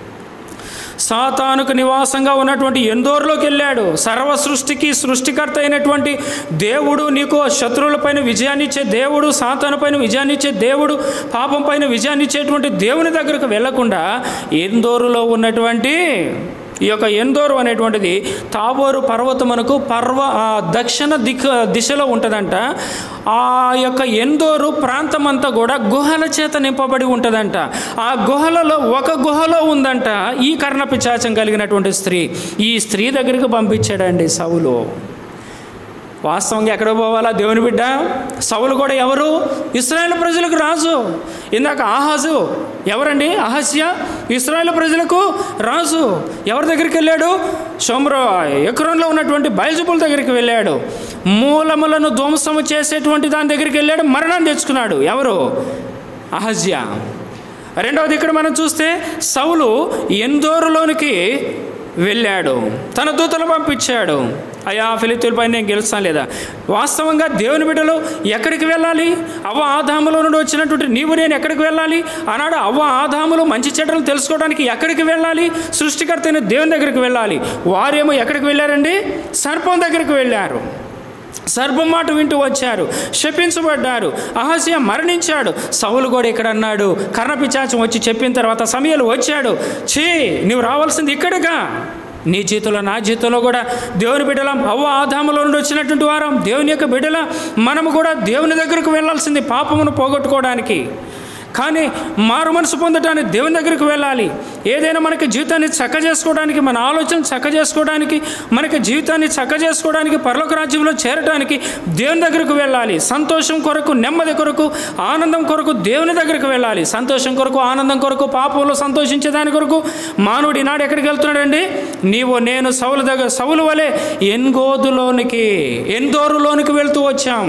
సాతానుకు నివాసంగా ఉన్నటువంటి ఎందోర్లోకి వెళ్ళాడు సర్వ సృష్టికి సృష్టికర్త అయినటువంటి దేవుడు నీకు శత్రువులపైన విజయాన్ని ఇచ్చే దేవుడు సాతాను పైన విజయాన్ని ఇచ్చే దేవుడు పాపం పైన విజయాన్ని ఇచ్చేటువంటి దేవుని దగ్గరకు వెళ్లకుండా ఎందోరులో ఉన్నటువంటి ఈ యొక్క ఎందోరు అనేటువంటిది తాబోరు పర్వతమునకు పర్వ ఆ దక్షిణ దిక్ దిశలో ఉంటుందంట ఆ యొక్క ఎందోరు ప్రాంతం అంతా కూడా గుహల చేత నింపబడి ఉంటుందంట ఆ గుహలలో ఒక గుహలో ఉందంట ఈ కర్ణపిచాచం కలిగినటువంటి స్త్రీ ఈ స్త్రీ దగ్గరికి పంపించాడండి సౌలు వాస్తవంగా ఎక్కడ పోవాలా దేవుని బిడ్డ సౌలు కూడా ఎవరు ఇస్రాయేల్ ప్రజలకు రాజు ఇందాక ఆహాజు ఎవరండి అహస్య ఇస్రాయేల్ ప్రజలకు రాజు ఎవరి దగ్గరికి వెళ్ళాడు సోమరో ఎకరంలో ఉన్నటువంటి బయల్జబుల్ దగ్గరికి వెళ్ళాడు మూలములను ధ్వంసము చేసేటువంటి దాని దగ్గరికి వెళ్ళాడు మరణాన్ని తెచ్చుకున్నాడు ఎవరు అహజ్య రెండవది ఇక్కడ మనం చూస్తే సౌలు ఎందోరులోనికి వెళ్ళాడు తన దూతలు పంపించాడు అయ్యా ఫిలితీన్పై నేను గెలుస్తాను లేదా వాస్తవంగా దేవుని బిడ్డలు ఎక్కడికి వెళ్ళాలి అవ్వ ఆదాములో నుండి వచ్చినటువంటి నీవు నేను ఎక్కడికి వెళ్ళాలి ఆనాడు అవ్వ ఆదాములు మంచి చెడ్డలు తెలుసుకోవడానికి ఎక్కడికి వెళ్ళాలి సృష్టికర్త అయిన దేవుని దగ్గరికి వెళ్ళాలి వారేమో ఎక్కడికి వెళ్ళారండి సర్పం దగ్గరికి వెళ్ళారు సర్పం మాట వింటూ వచ్చారు శపించబడ్డారు అహస్య మరణించాడు సౌలు కూడా ఇక్కడ అన్నాడు కర్ణపిచాచం వచ్చి చెప్పిన తర్వాత సమయాలు వచ్చాడు చీ నువ్వు రావాల్సింది ఇక్కడిగా నీ జీవితంలో నా జీవితంలో కూడా దేవుని బిడ్డలం అవ్వ ఆదాములో నుండి వచ్చినటువంటి వారం దేవుని యొక్క బిడ్డల మనము కూడా దేవుని దగ్గరకు వెళ్ళాల్సింది పాపమును పోగొట్టుకోవడానికి కానీ మారు మనసు పొందటానికి దేవుని దగ్గరికి వెళ్ళాలి ఏదైనా మనకి జీవితాన్ని చక్క చేసుకోవడానికి మన ఆలోచన చక్క చేసుకోవడానికి మనకి జీవితాన్ని చక్క చేసుకోవడానికి పరలోక రాజ్యంలో చేరడానికి దేవుని దగ్గరకు వెళ్ళాలి సంతోషం కొరకు నెమ్మది కొరకు ఆనందం కొరకు దేవుని దగ్గరికి వెళ్ళాలి సంతోషం కొరకు ఆనందం కొరకు పాపంలో సంతోషించే దాని కొరకు మానవుడు ఈనాడు ఎక్కడికి వెళ్తున్నాడండి నీవు నేను సౌలు దగ్గర సౌలు వలె ఎన్గోదులోనికి ఎందోరులోనికి వెళ్తూ వచ్చాం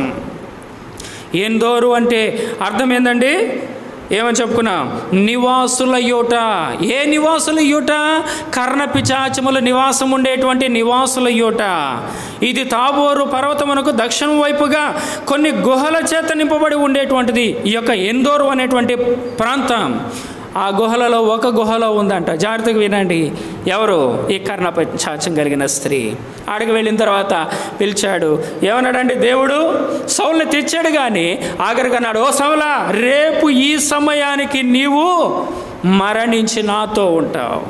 ఎందోరు అంటే అర్థం ఏందండి ఏమని చెప్పుకున్నాం నివాసుల యూట ఏ నివాసుల యూట కర్ణ పిచాచముల నివాసం ఉండేటువంటి నివాసుల యూట ఇది తాబోరు పర్వతమునకు దక్షిణం వైపుగా కొన్ని గుహల చేత నింపబడి ఉండేటువంటిది ఈ యొక్క ఎందోరు అనేటువంటి ప్రాంతం ఆ గుహలలో ఒక గుహలో ఉందంట జాగ్రత్తగా వినండి ఎవరు ఈ కర్ణపై చాచం కలిగిన స్త్రీ ఆడికి వెళ్ళిన తర్వాత పిలిచాడు ఏమన్నాడండి దేవుడు సౌల్ని తెచ్చాడు కానీ ఆఖరికి అన్నాడు ఓ సౌలా రేపు ఈ సమయానికి నీవు మరణించి నాతో ఉంటావు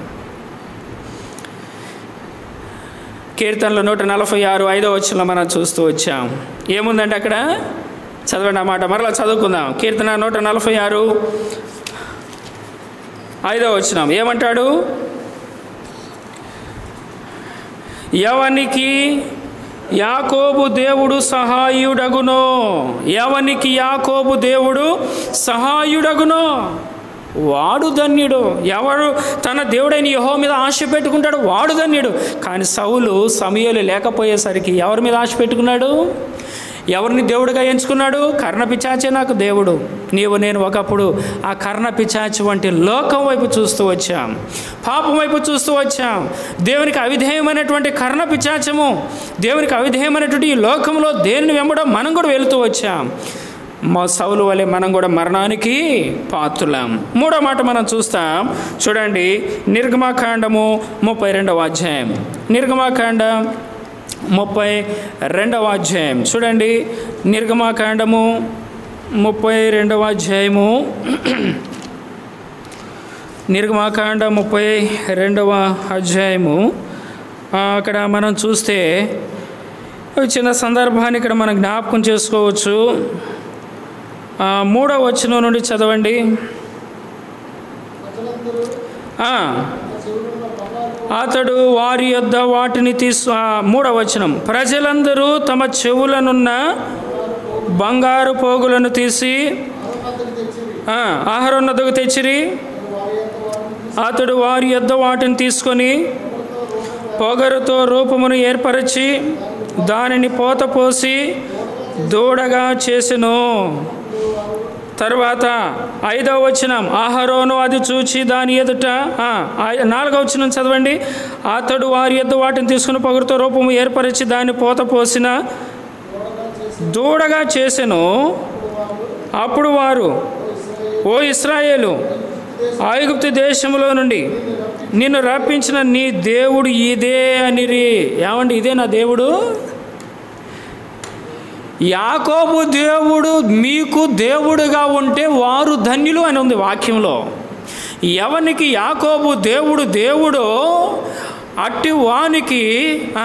కీర్తనలు నూట నలభై ఆరు ఐదో వచ్చిన మనం చూస్తూ వచ్చాం ఏముందండి అక్కడ చదవండి అన్నమాట మరలా చదువుకుందాం కీర్తన నూట నలభై ఆరు ఐదో వచ్చినాం ఏమంటాడు ఎవనికి యాకోబు దేవుడు సహాయుడగునో ఎవనికి యాకోబు దేవుడు సహాయుడగునో వాడు ధన్యుడు ఎవరు తన దేవుడైన యహో మీద ఆశ పెట్టుకుంటాడు వాడు ధన్యుడు కానీ సౌలు సమయాలు లేకపోయేసరికి ఎవరి మీద ఆశ పెట్టుకున్నాడు ఎవరిని దేవుడిగా ఎంచుకున్నాడు కర్ణ పిచాచే నాకు దేవుడు నీవు నేను ఒకప్పుడు ఆ కర్ణ పిచాచి వంటి లోకం వైపు చూస్తూ వచ్చాం పాపం వైపు చూస్తూ వచ్చాం దేవునికి అవిధేయమైనటువంటి కర్ణ పిచాచము దేవునికి అవిధేయమైనటువంటి ఈ లోకంలో దేనిని వెంబడో మనం కూడా వెళుతూ వచ్చాం మా సౌలు వలె మనం కూడా మరణానికి పాత్రులం మూడో మాట మనం చూస్తాం చూడండి నిర్గమాకాండము ముప్పై రెండవ అధ్యాయం నిర్గమాకాండం ముప్పై రెండవ అధ్యాయం చూడండి నిర్గమాకాండము ముప్పై రెండవ అధ్యాయము నిర్గమాకాండ ముప్పై రెండవ అధ్యాయము ఆ, అక్కడ మనం చూస్తే ఒక చిన్న సందర్భాన్ని ఇక్కడ మనం జ్ఞాపకం చేసుకోవచ్చు ఆ, మూడవ వచనం నుండి చదవండి ఆ, అతడు వారి యొద్ద వాటిని తీసు ఆ, మూడవ వచనం ప్రజలందరూ తమ చెవులనున్న బంగారు పోగులను తీసి ఆహారోన్నదకు తెచ్చిరి అతడు వారి యొద్ద వాటిని తీసుకొని పొగరుతో రూపమును ఏర్పరచి దానిని పోత పోసి దూడగా చేసెను తర్వాత ఐదవ వచనం ఆహారోను అది చూచి దాని ఎదుట ఆ, ఐ- నాలుగవ వచనం చదవండి అతడు వారి ఎద్దు వాటిని తీసుకుని పొగరుతో రూపము ఏర్పరిచి దాన్ని పోత పోసిన దూడగా చేసెను అప్పుడు వారు ఓ ఇస్రాయేలు ఐగుప్తు దేశంలో నుండి నిన్ను రప్పించిన నీ దేవుడు ఇదే అనిరి ఏమండి ఇదే నా దేవుడు యాకోబు దేవుడు మీకు దేవుడుగా ఉంటే వారు ధన్యులు అని ఉంది వాక్యంలో ఎవనికి యాకోబు దేవుడు దేవుడో అట్టి వానికి ఆ,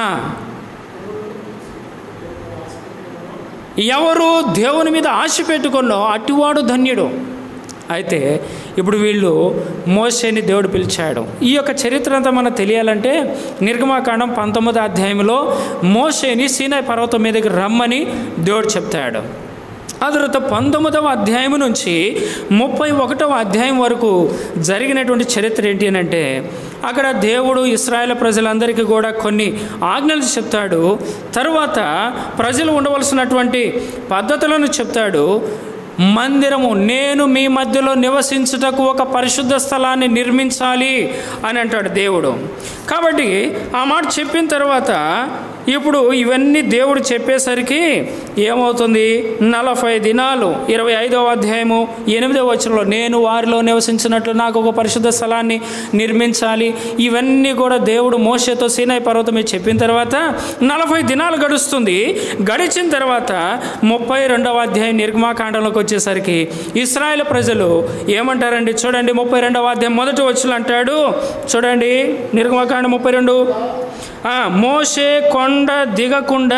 ఎవరు దేవుని మీద ఆశ పెట్టుకున్నో అట్టివాడు ధన్యుడు అయితే ఇప్పుడు వీళ్ళు మోసేని దేవుడు పిలిచాడు ఈ యొక్క చరిత్ర అంతా మనకు తెలియాలంటే నిర్గమాకాండం పంతొమ్మిదో అధ్యాయంలో మోసేని సీనాయి పర్వతం మీదకి రమ్మని దేవుడు చెప్తాడు ఆ తర్వాత పంతొమ్మిదవ అధ్యాయం నుంచి ముప్పై ఒకటవ అధ్యాయం వరకు జరిగినటువంటి చరిత్ర ఏంటి అని అంటే అక్కడ దేవుడు ఇస్రాయేల్ ప్రజలందరికీ కూడా కొన్ని ఆజ్ఞలు చెప్తాడు తరువాత ప్రజలు ఉండవలసినటువంటి పద్ధతులను చెప్తాడు మందిరము నేను మీ మధ్యలో నివసించుటకు ఒక పరిశుద్ధ స్థలాన్ని నిర్మించాలి అని అంటాడు దేవుడు కాబట్టి ఆ మాట చెప్పిన తర్వాత ఇప్పుడు ఇవన్నీ దేవుడు చెప్పేసరికి ఏమవుతుంది నలభై దినాలు ఇరవై ఐదవ అధ్యాయము ఎనిమిదవ వచనంలో నేను వారిలో నివసించినట్లు నాకు ఒక పరిశుద్ధ స్థలాన్ని నిర్మించాలి ఇవన్నీ కూడా దేవుడు మోసతో సీనాయి పర్వతం మీద చెప్పిన తర్వాత నలభై దినాలు గడుస్తుంది గడిచిన తర్వాత ముప్పై రెండవ అధ్యాయం నిర్గమాకాండంలోకి వచ్చేసరికి ఇస్రాయేల్ ప్రజలు ఏమంటారండి చూడండి ముప్పై రెండవ అధ్యాయం మొదటి వచ్చులు అంటాడు చూడండి నిర్గమాకాండం ముప్పై రెండు ఆ, మోషే కొండ దిగకుండా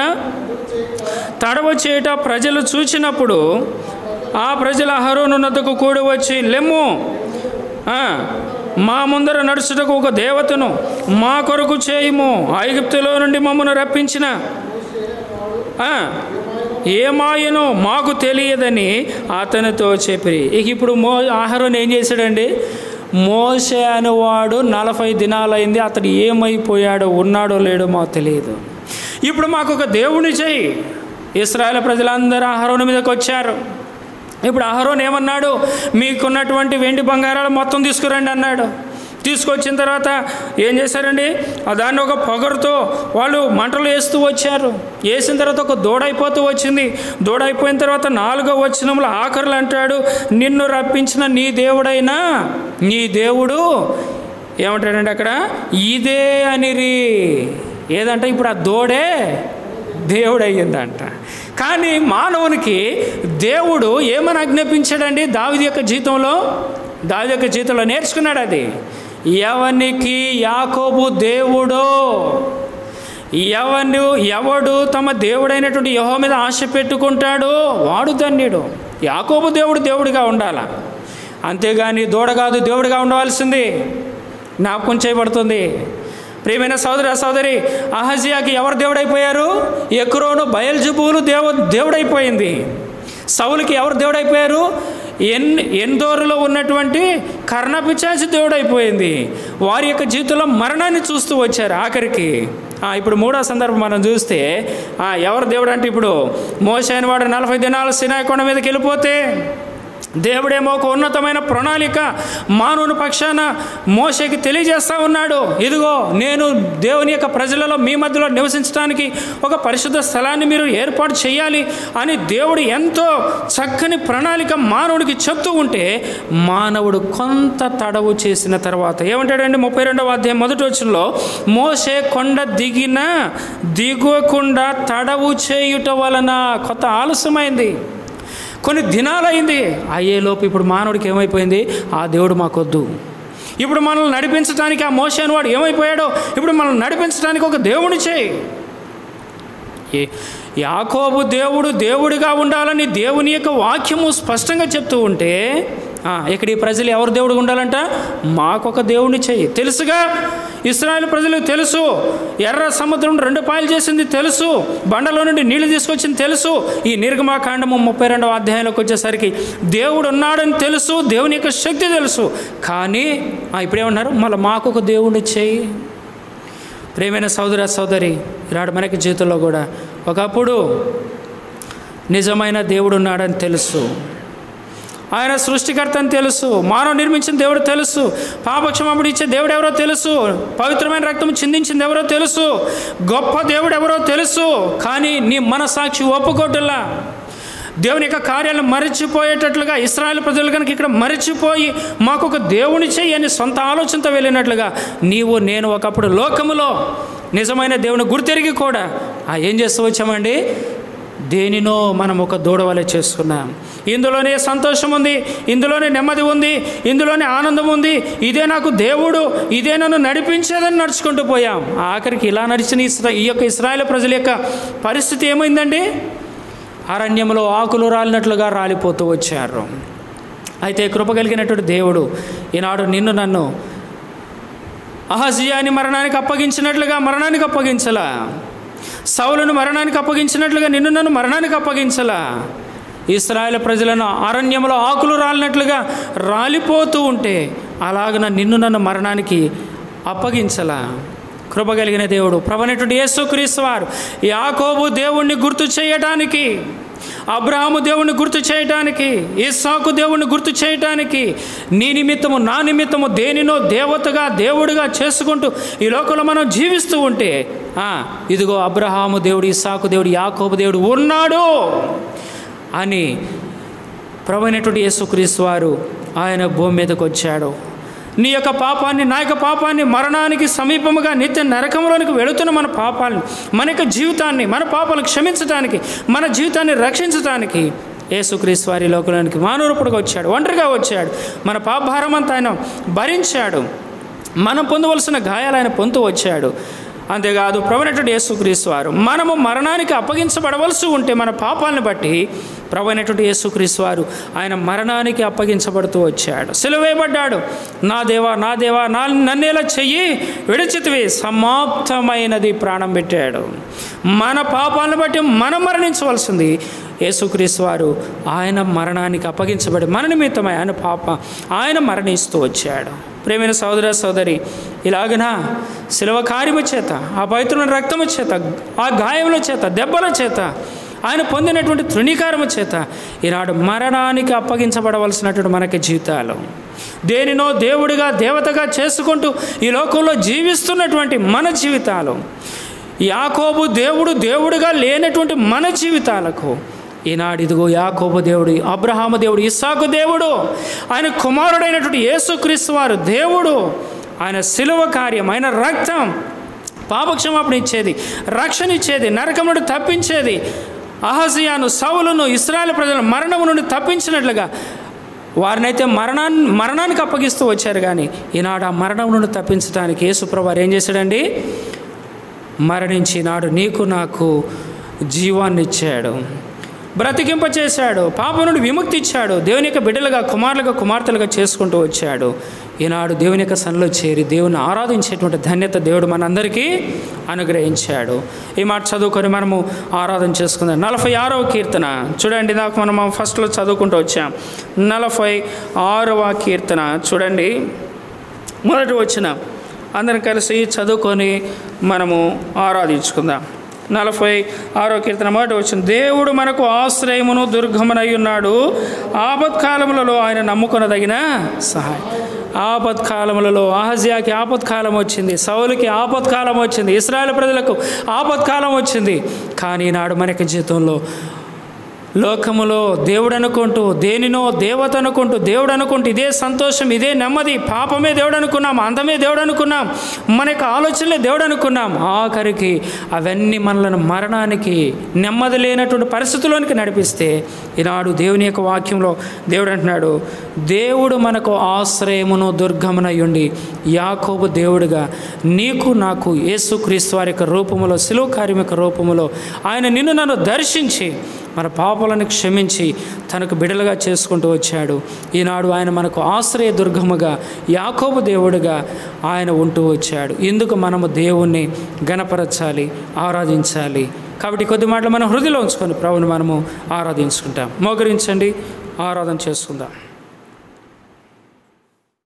తడవ చేయట ప్రజలు చూచినప్పుడు ఆ ప్రజల హరోనున్నతకు కూడి వచ్చి లెమ్ము ఆ, మా ముందర నడుచుటకు ఒక దేవతను మా కొరకు చేయుము ఐగుప్తులో నుండి మమ్మను రప్పించిన ఆ, ఏమాయనో మాకు తెలియదని అతనితో చెప్పి ఇక ఇప్పుడు మో ఆహారం ఏం చేశాడండి మోసే అనేవాడు నలభై దినాలైంది అతడు ఏమైపోయాడో ఉన్నాడో లేడో మాకు తెలియదు ఇప్పుడు మాకు ఒక దేవుని చేయి ఇస్రాయేల్ ప్రజలందరూ ఆహారం మీదకి వచ్చారు ఇప్పుడు అహరోన్ ఏమన్నాడు మీకున్నటువంటి వెండి బంగారాలు మొత్తం తీసుకురండి అన్నాడు తీసుకొచ్చిన తర్వాత ఏం చేశారండి ఆ దాన్ని ఒక పొగరుతో వాళ్ళు మంటలు వేస్తూ వచ్చారు వేసిన తర్వాత ఒక దూడ అయిపోతూ వచ్చింది దూడ అయిపోయిన తర్వాత నాలుగో వచ్చినంలో ఆఖరులు అంటాడు నిన్ను రప్పించిన నీ దేవుడైనా నీ దేవుడు ఏమంటాడండి అక్కడ ఇదే అనిరి ఏదంటే ఇప్పుడు ఆ దూడే దేవుడు అయ్యిందంట కానీ మానవునికి దేవుడు ఏమని ఆజ్ఞాపించాడండి దావిది యొక్క జీవితంలో దావిది యొక్క జీవితంలో నేర్చుకున్నాడు అది ఎవనికి యాకోబు దేవుడో ఎవను ఎవడు తమ దేవుడైనటువంటి యహో మీద ఆశ పెట్టుకుంటాడో వాడు ధన్యుడు యాకోబు దేవుడు దేవుడిగా ఉండాల అంతేగాని దూడ కాదు దేవుడిగా ఉండవలసింది జ్ఞాపకం చేయబడుతుంది ప్రియమైన సోదర సోదరి అహజియాకి ఎవరు దేవుడైపోయారు ఎక్రోను బయల్జుబులు దేవ దేవుడైపోయింది సౌలుకి ఎవరు దేవుడైపోయారు ఎన్ ఎందోరులో ఉన్నటువంటి కర్ణపిచాచి దేవుడైపోయింది వారి యొక్క జీవితంలో మరణాన్ని చూస్తూ వచ్చారు ఆఖరికి ఆ, ఇప్పుడు మూడో సందర్భం మనం చూస్తే ఆ, ఎవరు దేవుడు అంటే ఇప్పుడు మోసైన వాడు నలభై దినాలు సినాయి కొండ మీదకి వెళ్ళిపోతే దేవుడేమో ఒక ఉన్నతమైన ప్రణాళిక మానవుని పక్షాన మోసకి తెలియజేస్తా ఉన్నాడు ఇదిగో నేను దేవుని యొక్క ప్రజలలో మీ మధ్యలో నివసించడానికి ఒక పరిశుద్ధ స్థలాన్ని మీరు ఏర్పాటు చేయాలి అని దేవుడు ఎంతో చక్కని ప్రణాళిక మానవుడికి చెప్తూ ఉంటే మానవుడు కొంత తడవు చేసిన తర్వాత ఏమంటాడండి ముప్పై రెండవ అధ్యాయం మొదటి వచ్చంలో మోసే కొండ దిగిన దిగకుండా తడవు చేయుట వలన కొత్త ఆలస్యమైంది కొన్ని దినాలైంది అయ్యేలోపు ఇప్పుడు మానవుడికి ఏమైపోయింది ఆ దేవుడు మాకొద్దు ఇప్పుడు మనల్ని నడిపించడానికి ఆ మోషన్ వాడు ఏమైపోయాడో ఇప్పుడు మనల్ని నడిపించడానికి ఒక దేవుని చేయి ఏ- యాకోబు దేవుడు దేవుడిగా ఉండాలని దేవుని యొక్క వాక్యము స్పష్టంగా చెప్తూ ఉంటే ఆ, ఇక్కడ ఈ ప్రజలు ఎవరు దేవుడు ఉండాలంట మాకొక దేవుని చెయ్యి తెలుసుగా ఇస్రాయేల్ ప్రజలకు తెలుసు ఎర్ర సముద్రం రెండు పాయలు చేసింది తెలుసు బండలో నుండి నీళ్లు తీసుకొచ్చింది తెలుసు ఈ నిర్గమాకాండము ముప్పై రెండవ అధ్యాయంలోకి వచ్చేసరికి దేవుడు ఉన్నాడని తెలుసు దేవుని యొక్క శక్తి తెలుసు కానీ ఆ, ఇప్పుడేమన్నారు మళ్ళీ మాకొక దేవుని చెయ్యి ప్రేమైన సోదర సోదరి ఈనాడు మనకి జీవితంలో కూడా ఒకప్పుడు నిజమైన దేవుడు ఉన్నాడని తెలుసు ఆయన సృష్టికర్త అని తెలుసు మానవ నిర్మించిన దేవుడు తెలుసు పాపక్షమాపుడు ఇచ్చే దేవుడు ఎవరో తెలుసు పవిత్రమైన రక్తం చిందించింది ఎవరో తెలుసు గొప్ప దేవుడు ఎవరో తెలుసు కానీ నీ మనసాక్షి ఒప్పుకోవటంలా దేవుని యొక్క కార్యాలను మరిచిపోయేటట్లుగా ఇస్రాయల్ ప్రజలు కనుక ఇక్కడ మరిచిపోయి మాకు ఒక దేవుని చెయ్యి అని సొంత ఆలోచనతో వెళ్ళినట్లుగా నీవు నేను ఒకప్పుడు లోకములో నిజమైన దేవుని గుర్తెరిగి కూడా ఆ ఏం చేస్తూ వచ్చామండి దేనినో మనం ఒక దూడవలె చేసుకున్నాం ఇందులోనే సంతోషం ఉంది ఇందులోనే నెమ్మది ఉంది ఇందులోనే ఆనందం ఉంది ఇదే నాకు దేవుడు ఇదే నన్ను నడిపించేదని నడుచుకుంటూ పోయాం ఆఖరికి ఇలా నడిచిన ఇస్రా ఈ యొక్క ఇస్రాయేల్ ప్రజల యొక్క పరిస్థితి ఏమైందండి అరణ్యంలో ఆకులు రాలినట్లుగా రాలిపోతూ వచ్చారు అయితే కృప కలిగినటువంటి దేవుడు ఈనాడు నిన్ను నన్ను అహజియాని మరణానికి అప్పగించినట్లుగా మరణానికి అప్పగించలా సౌలను మరణానికి అప్పగించినట్లుగా నిన్ను నన్ను మరణానికి అప్పగించలా ఇస్రాయేల్ ప్రజలను అరణ్యంలో ఆకులు రాలినట్లుగా రాలిపోతూ ఉంటే అలాగన నిన్ను నన్ను మరణానికి అప్పగించలా కృప కలిగిన దేవుడు ప్రభనటువంటి యేసుక్రీస్తు వారు యాకోబు దేవుణ్ణి గుర్తు చేయటానికి అబ్రహాము దేవుణ్ణి గుర్తు చేయటానికి ఇస్సాకు దేవుణ్ణి గుర్తు చేయటానికి నీ నిమిత్తము నా నిమిత్తము దేనినో దేవతగా దేవుడిగా చేసుకుంటూ ఈ లోకంలో మనం జీవిస్తూ ఉంటే ఆ, ఇదిగో అబ్రహాము దేవుడు ఇస్సాకు దేవుడు యాకోబు దేవుడు ఉన్నాడు అని ప్రభునటువంటి యేసుక్రీస్తు వారు ఆయన భూమి మీదకి వచ్చాడు నీ యొక్క పాపాన్ని నా యొక్క పాపాన్ని మరణానికి సమీపముగా నిత్య నరకంలోనికి వెళుతున్న మన పాపాలను మన యొక్క జీవితాన్ని మన పాపాలను క్షమించడానికి మన జీవితాన్ని రక్షించడానికి యేసుక్రీస్తు వారి లోకంలోనికి మానవరూపుడుగా వచ్చాడు ఒంటరిగా వచ్చాడు మన పాపభారం అంతా ఆయన భరించాడు మనం పొందవలసిన గాయాలు ఆయన పొందుతూ వచ్చాడు అంతేకాదు ప్రభునటువంటి యేసుక్రీస్తు వారు మనము మరణానికి అప్పగించబడవలసి ఉంటే మన పాపాలను బట్టి ప్రభు అయినటువంటి యేసుక్రీస్తు వారు ఆయన మరణానికి అప్పగించబడుతూ వచ్చాడు సెలవేయబడ్డాడు నా దేవా నా దేవా నా నన్నేలా చెయ్యి విడిచితివి సమాప్తమైనది ప్రాణం పెట్టాడు మన పాపాలను బట్టి మనం మరణించవలసింది యేసుక్రీస్తు వారు ఆయన మరణానికి అప్పగించబడి మన నిమిత్తమై ఆయన పాప ఆయన మరణిస్తూ వచ్చాడు ప్రేమైన సోదర సోదరి ఇలాగన శిలవ కార్యము చేత ఆ పవిత్రమైన రక్తము చేత ఆ గాయముల చేత దెబ్బల చేత ఆయన పొందినటువంటి తృణీకారము చేత ఈనాడు మరణానికి అప్పగించబడవలసినటువంటి మనకి జీవితాలు దేనినో దేవుడిగా దేవతగా చేసుకుంటూ ఈ లోకంలో జీవిస్తున్నటువంటి మన జీవితాలు యాకోబు దేవుడు దేవుడిగా లేనటువంటి మన జీవితాలకు ఈనాడు ఇదిగో యాకోబు దేవుడు అబ్రహాము దేవుడు ఇస్సాకు దేవుడు ఆయన కుమారుడైనటువంటి యేసుక్రీస్తు వారు దేవుడు ఆయన శిలువ కార్యం ఆయన రక్తం పాపక్షమాపణ ఇచ్చేది రక్షణ ఇచ్చేది నరకం నుండి తప్పించేది అహజియాను సౌలును ఇస్రాయల్ ప్రజలను మరణం నుండి తప్పించినట్లుగా వారినైతే మరణాన్ని మరణానికి అప్పగిస్తూ వచ్చారు కానీ ఈనాడు ఆ మరణం నుండి తప్పించడానికి యేసుప్రభు వారు ఏం చేశాడండి మరణించి నాడు నీకు నాకు జీవాన్ని ఇచ్చాడు బ్రతికింప చేశాడు పాపం నుండి విముక్తి ఇచ్చాడు దేవుని యొక్క బిడ్డలుగా కుమారులుగా కుమార్తెలుగా చేసుకుంటూ వచ్చాడు ఈనాడు దేవుని యొక్క సన్నిలో చేరి దేవుని ఆరాధించేటువంటి ధన్యత దేవుడు మనందరికీ అనుగ్రహించాడు ఈ మాట చదువుకొని మనము ఆరాధన చేసుకుందాం నలభై ఆరవ కీర్తన చూడండి నాకు మనం ఫస్ట్లో చదువుకుంటూ వచ్చాం నలభై ఆరవ కీర్తన చూడండి మొదటి వచ్చిన అందరం కలిసి చదువుకొని మనము ఆరాధించుకుందాం నలభై ఆరో కీర్తన మొదటి వచ్చిన దేవుడు మనకు ఆశ్రయమును దుర్గమునై ఉన్నాడు ఆపత్కాలములలో ఆయన నమ్ముకొనదగిన సహాయం ఆపత్కాలములలో ఆహజ్యాకి ఆపత్కాలం వచ్చింది సౌలుకి ఆపత్కాలం వచ్చింది ఇస్రాయేల్ ప్రజలకు ఆపత్కాలం వచ్చింది కానీ ఈనాడు మనకి జీవితంలో లోకములో దేవుడు అనుకుంటూ దేనినో దేవత అనుకుంటూ దేవుడు అనుకుంటూ ఇదే సంతోషం ఇదే నెమ్మది పాపమే దేవుడు అనుకున్నాం అందమే దేవుడు అనుకున్నాం మనకు ఆలోచనలే దేవుడు అనుకున్నాం ఆఖరికి అవన్నీ మనలను మరణానికి నెమ్మది లేనటువంటి పరిస్థితుల్లోనికి నడిపిస్తే ఈనాడు దేవుని యొక్క వాక్యంలో దేవుడు అంటున్నాడు దేవుడు మనకు ఆశ్రయమును దుర్గమునయుండి యాకోబు దేవుడుగా నీకు నాకు యేసుక్రీస్తు వారి యొక్క రూపములో శిలువ కార్యం యొక్క రూపములో ఆయన నిన్ను నన్ను దర్శించి మన పాపాలను క్షమించి తనకు బిడలుగా చేసుకుంటూ వచ్చాడు ఈనాడు ఆయన మనకు ఆశ్రయ దుర్గముగా యాకోబు దేవుడుగా ఆయన ఉంటూ వచ్చాడు ఇందుకు మనము దేవుణ్ణి గణపరచాలి ఆరాధించాలి కాబట్టి కొద్ది మాటలు మన హృదయలో ఉంచుకొని ప్రభుని మనము ఆరాధించుకుంటాం మోకరించండి ఆరాధన చేసుకుందాం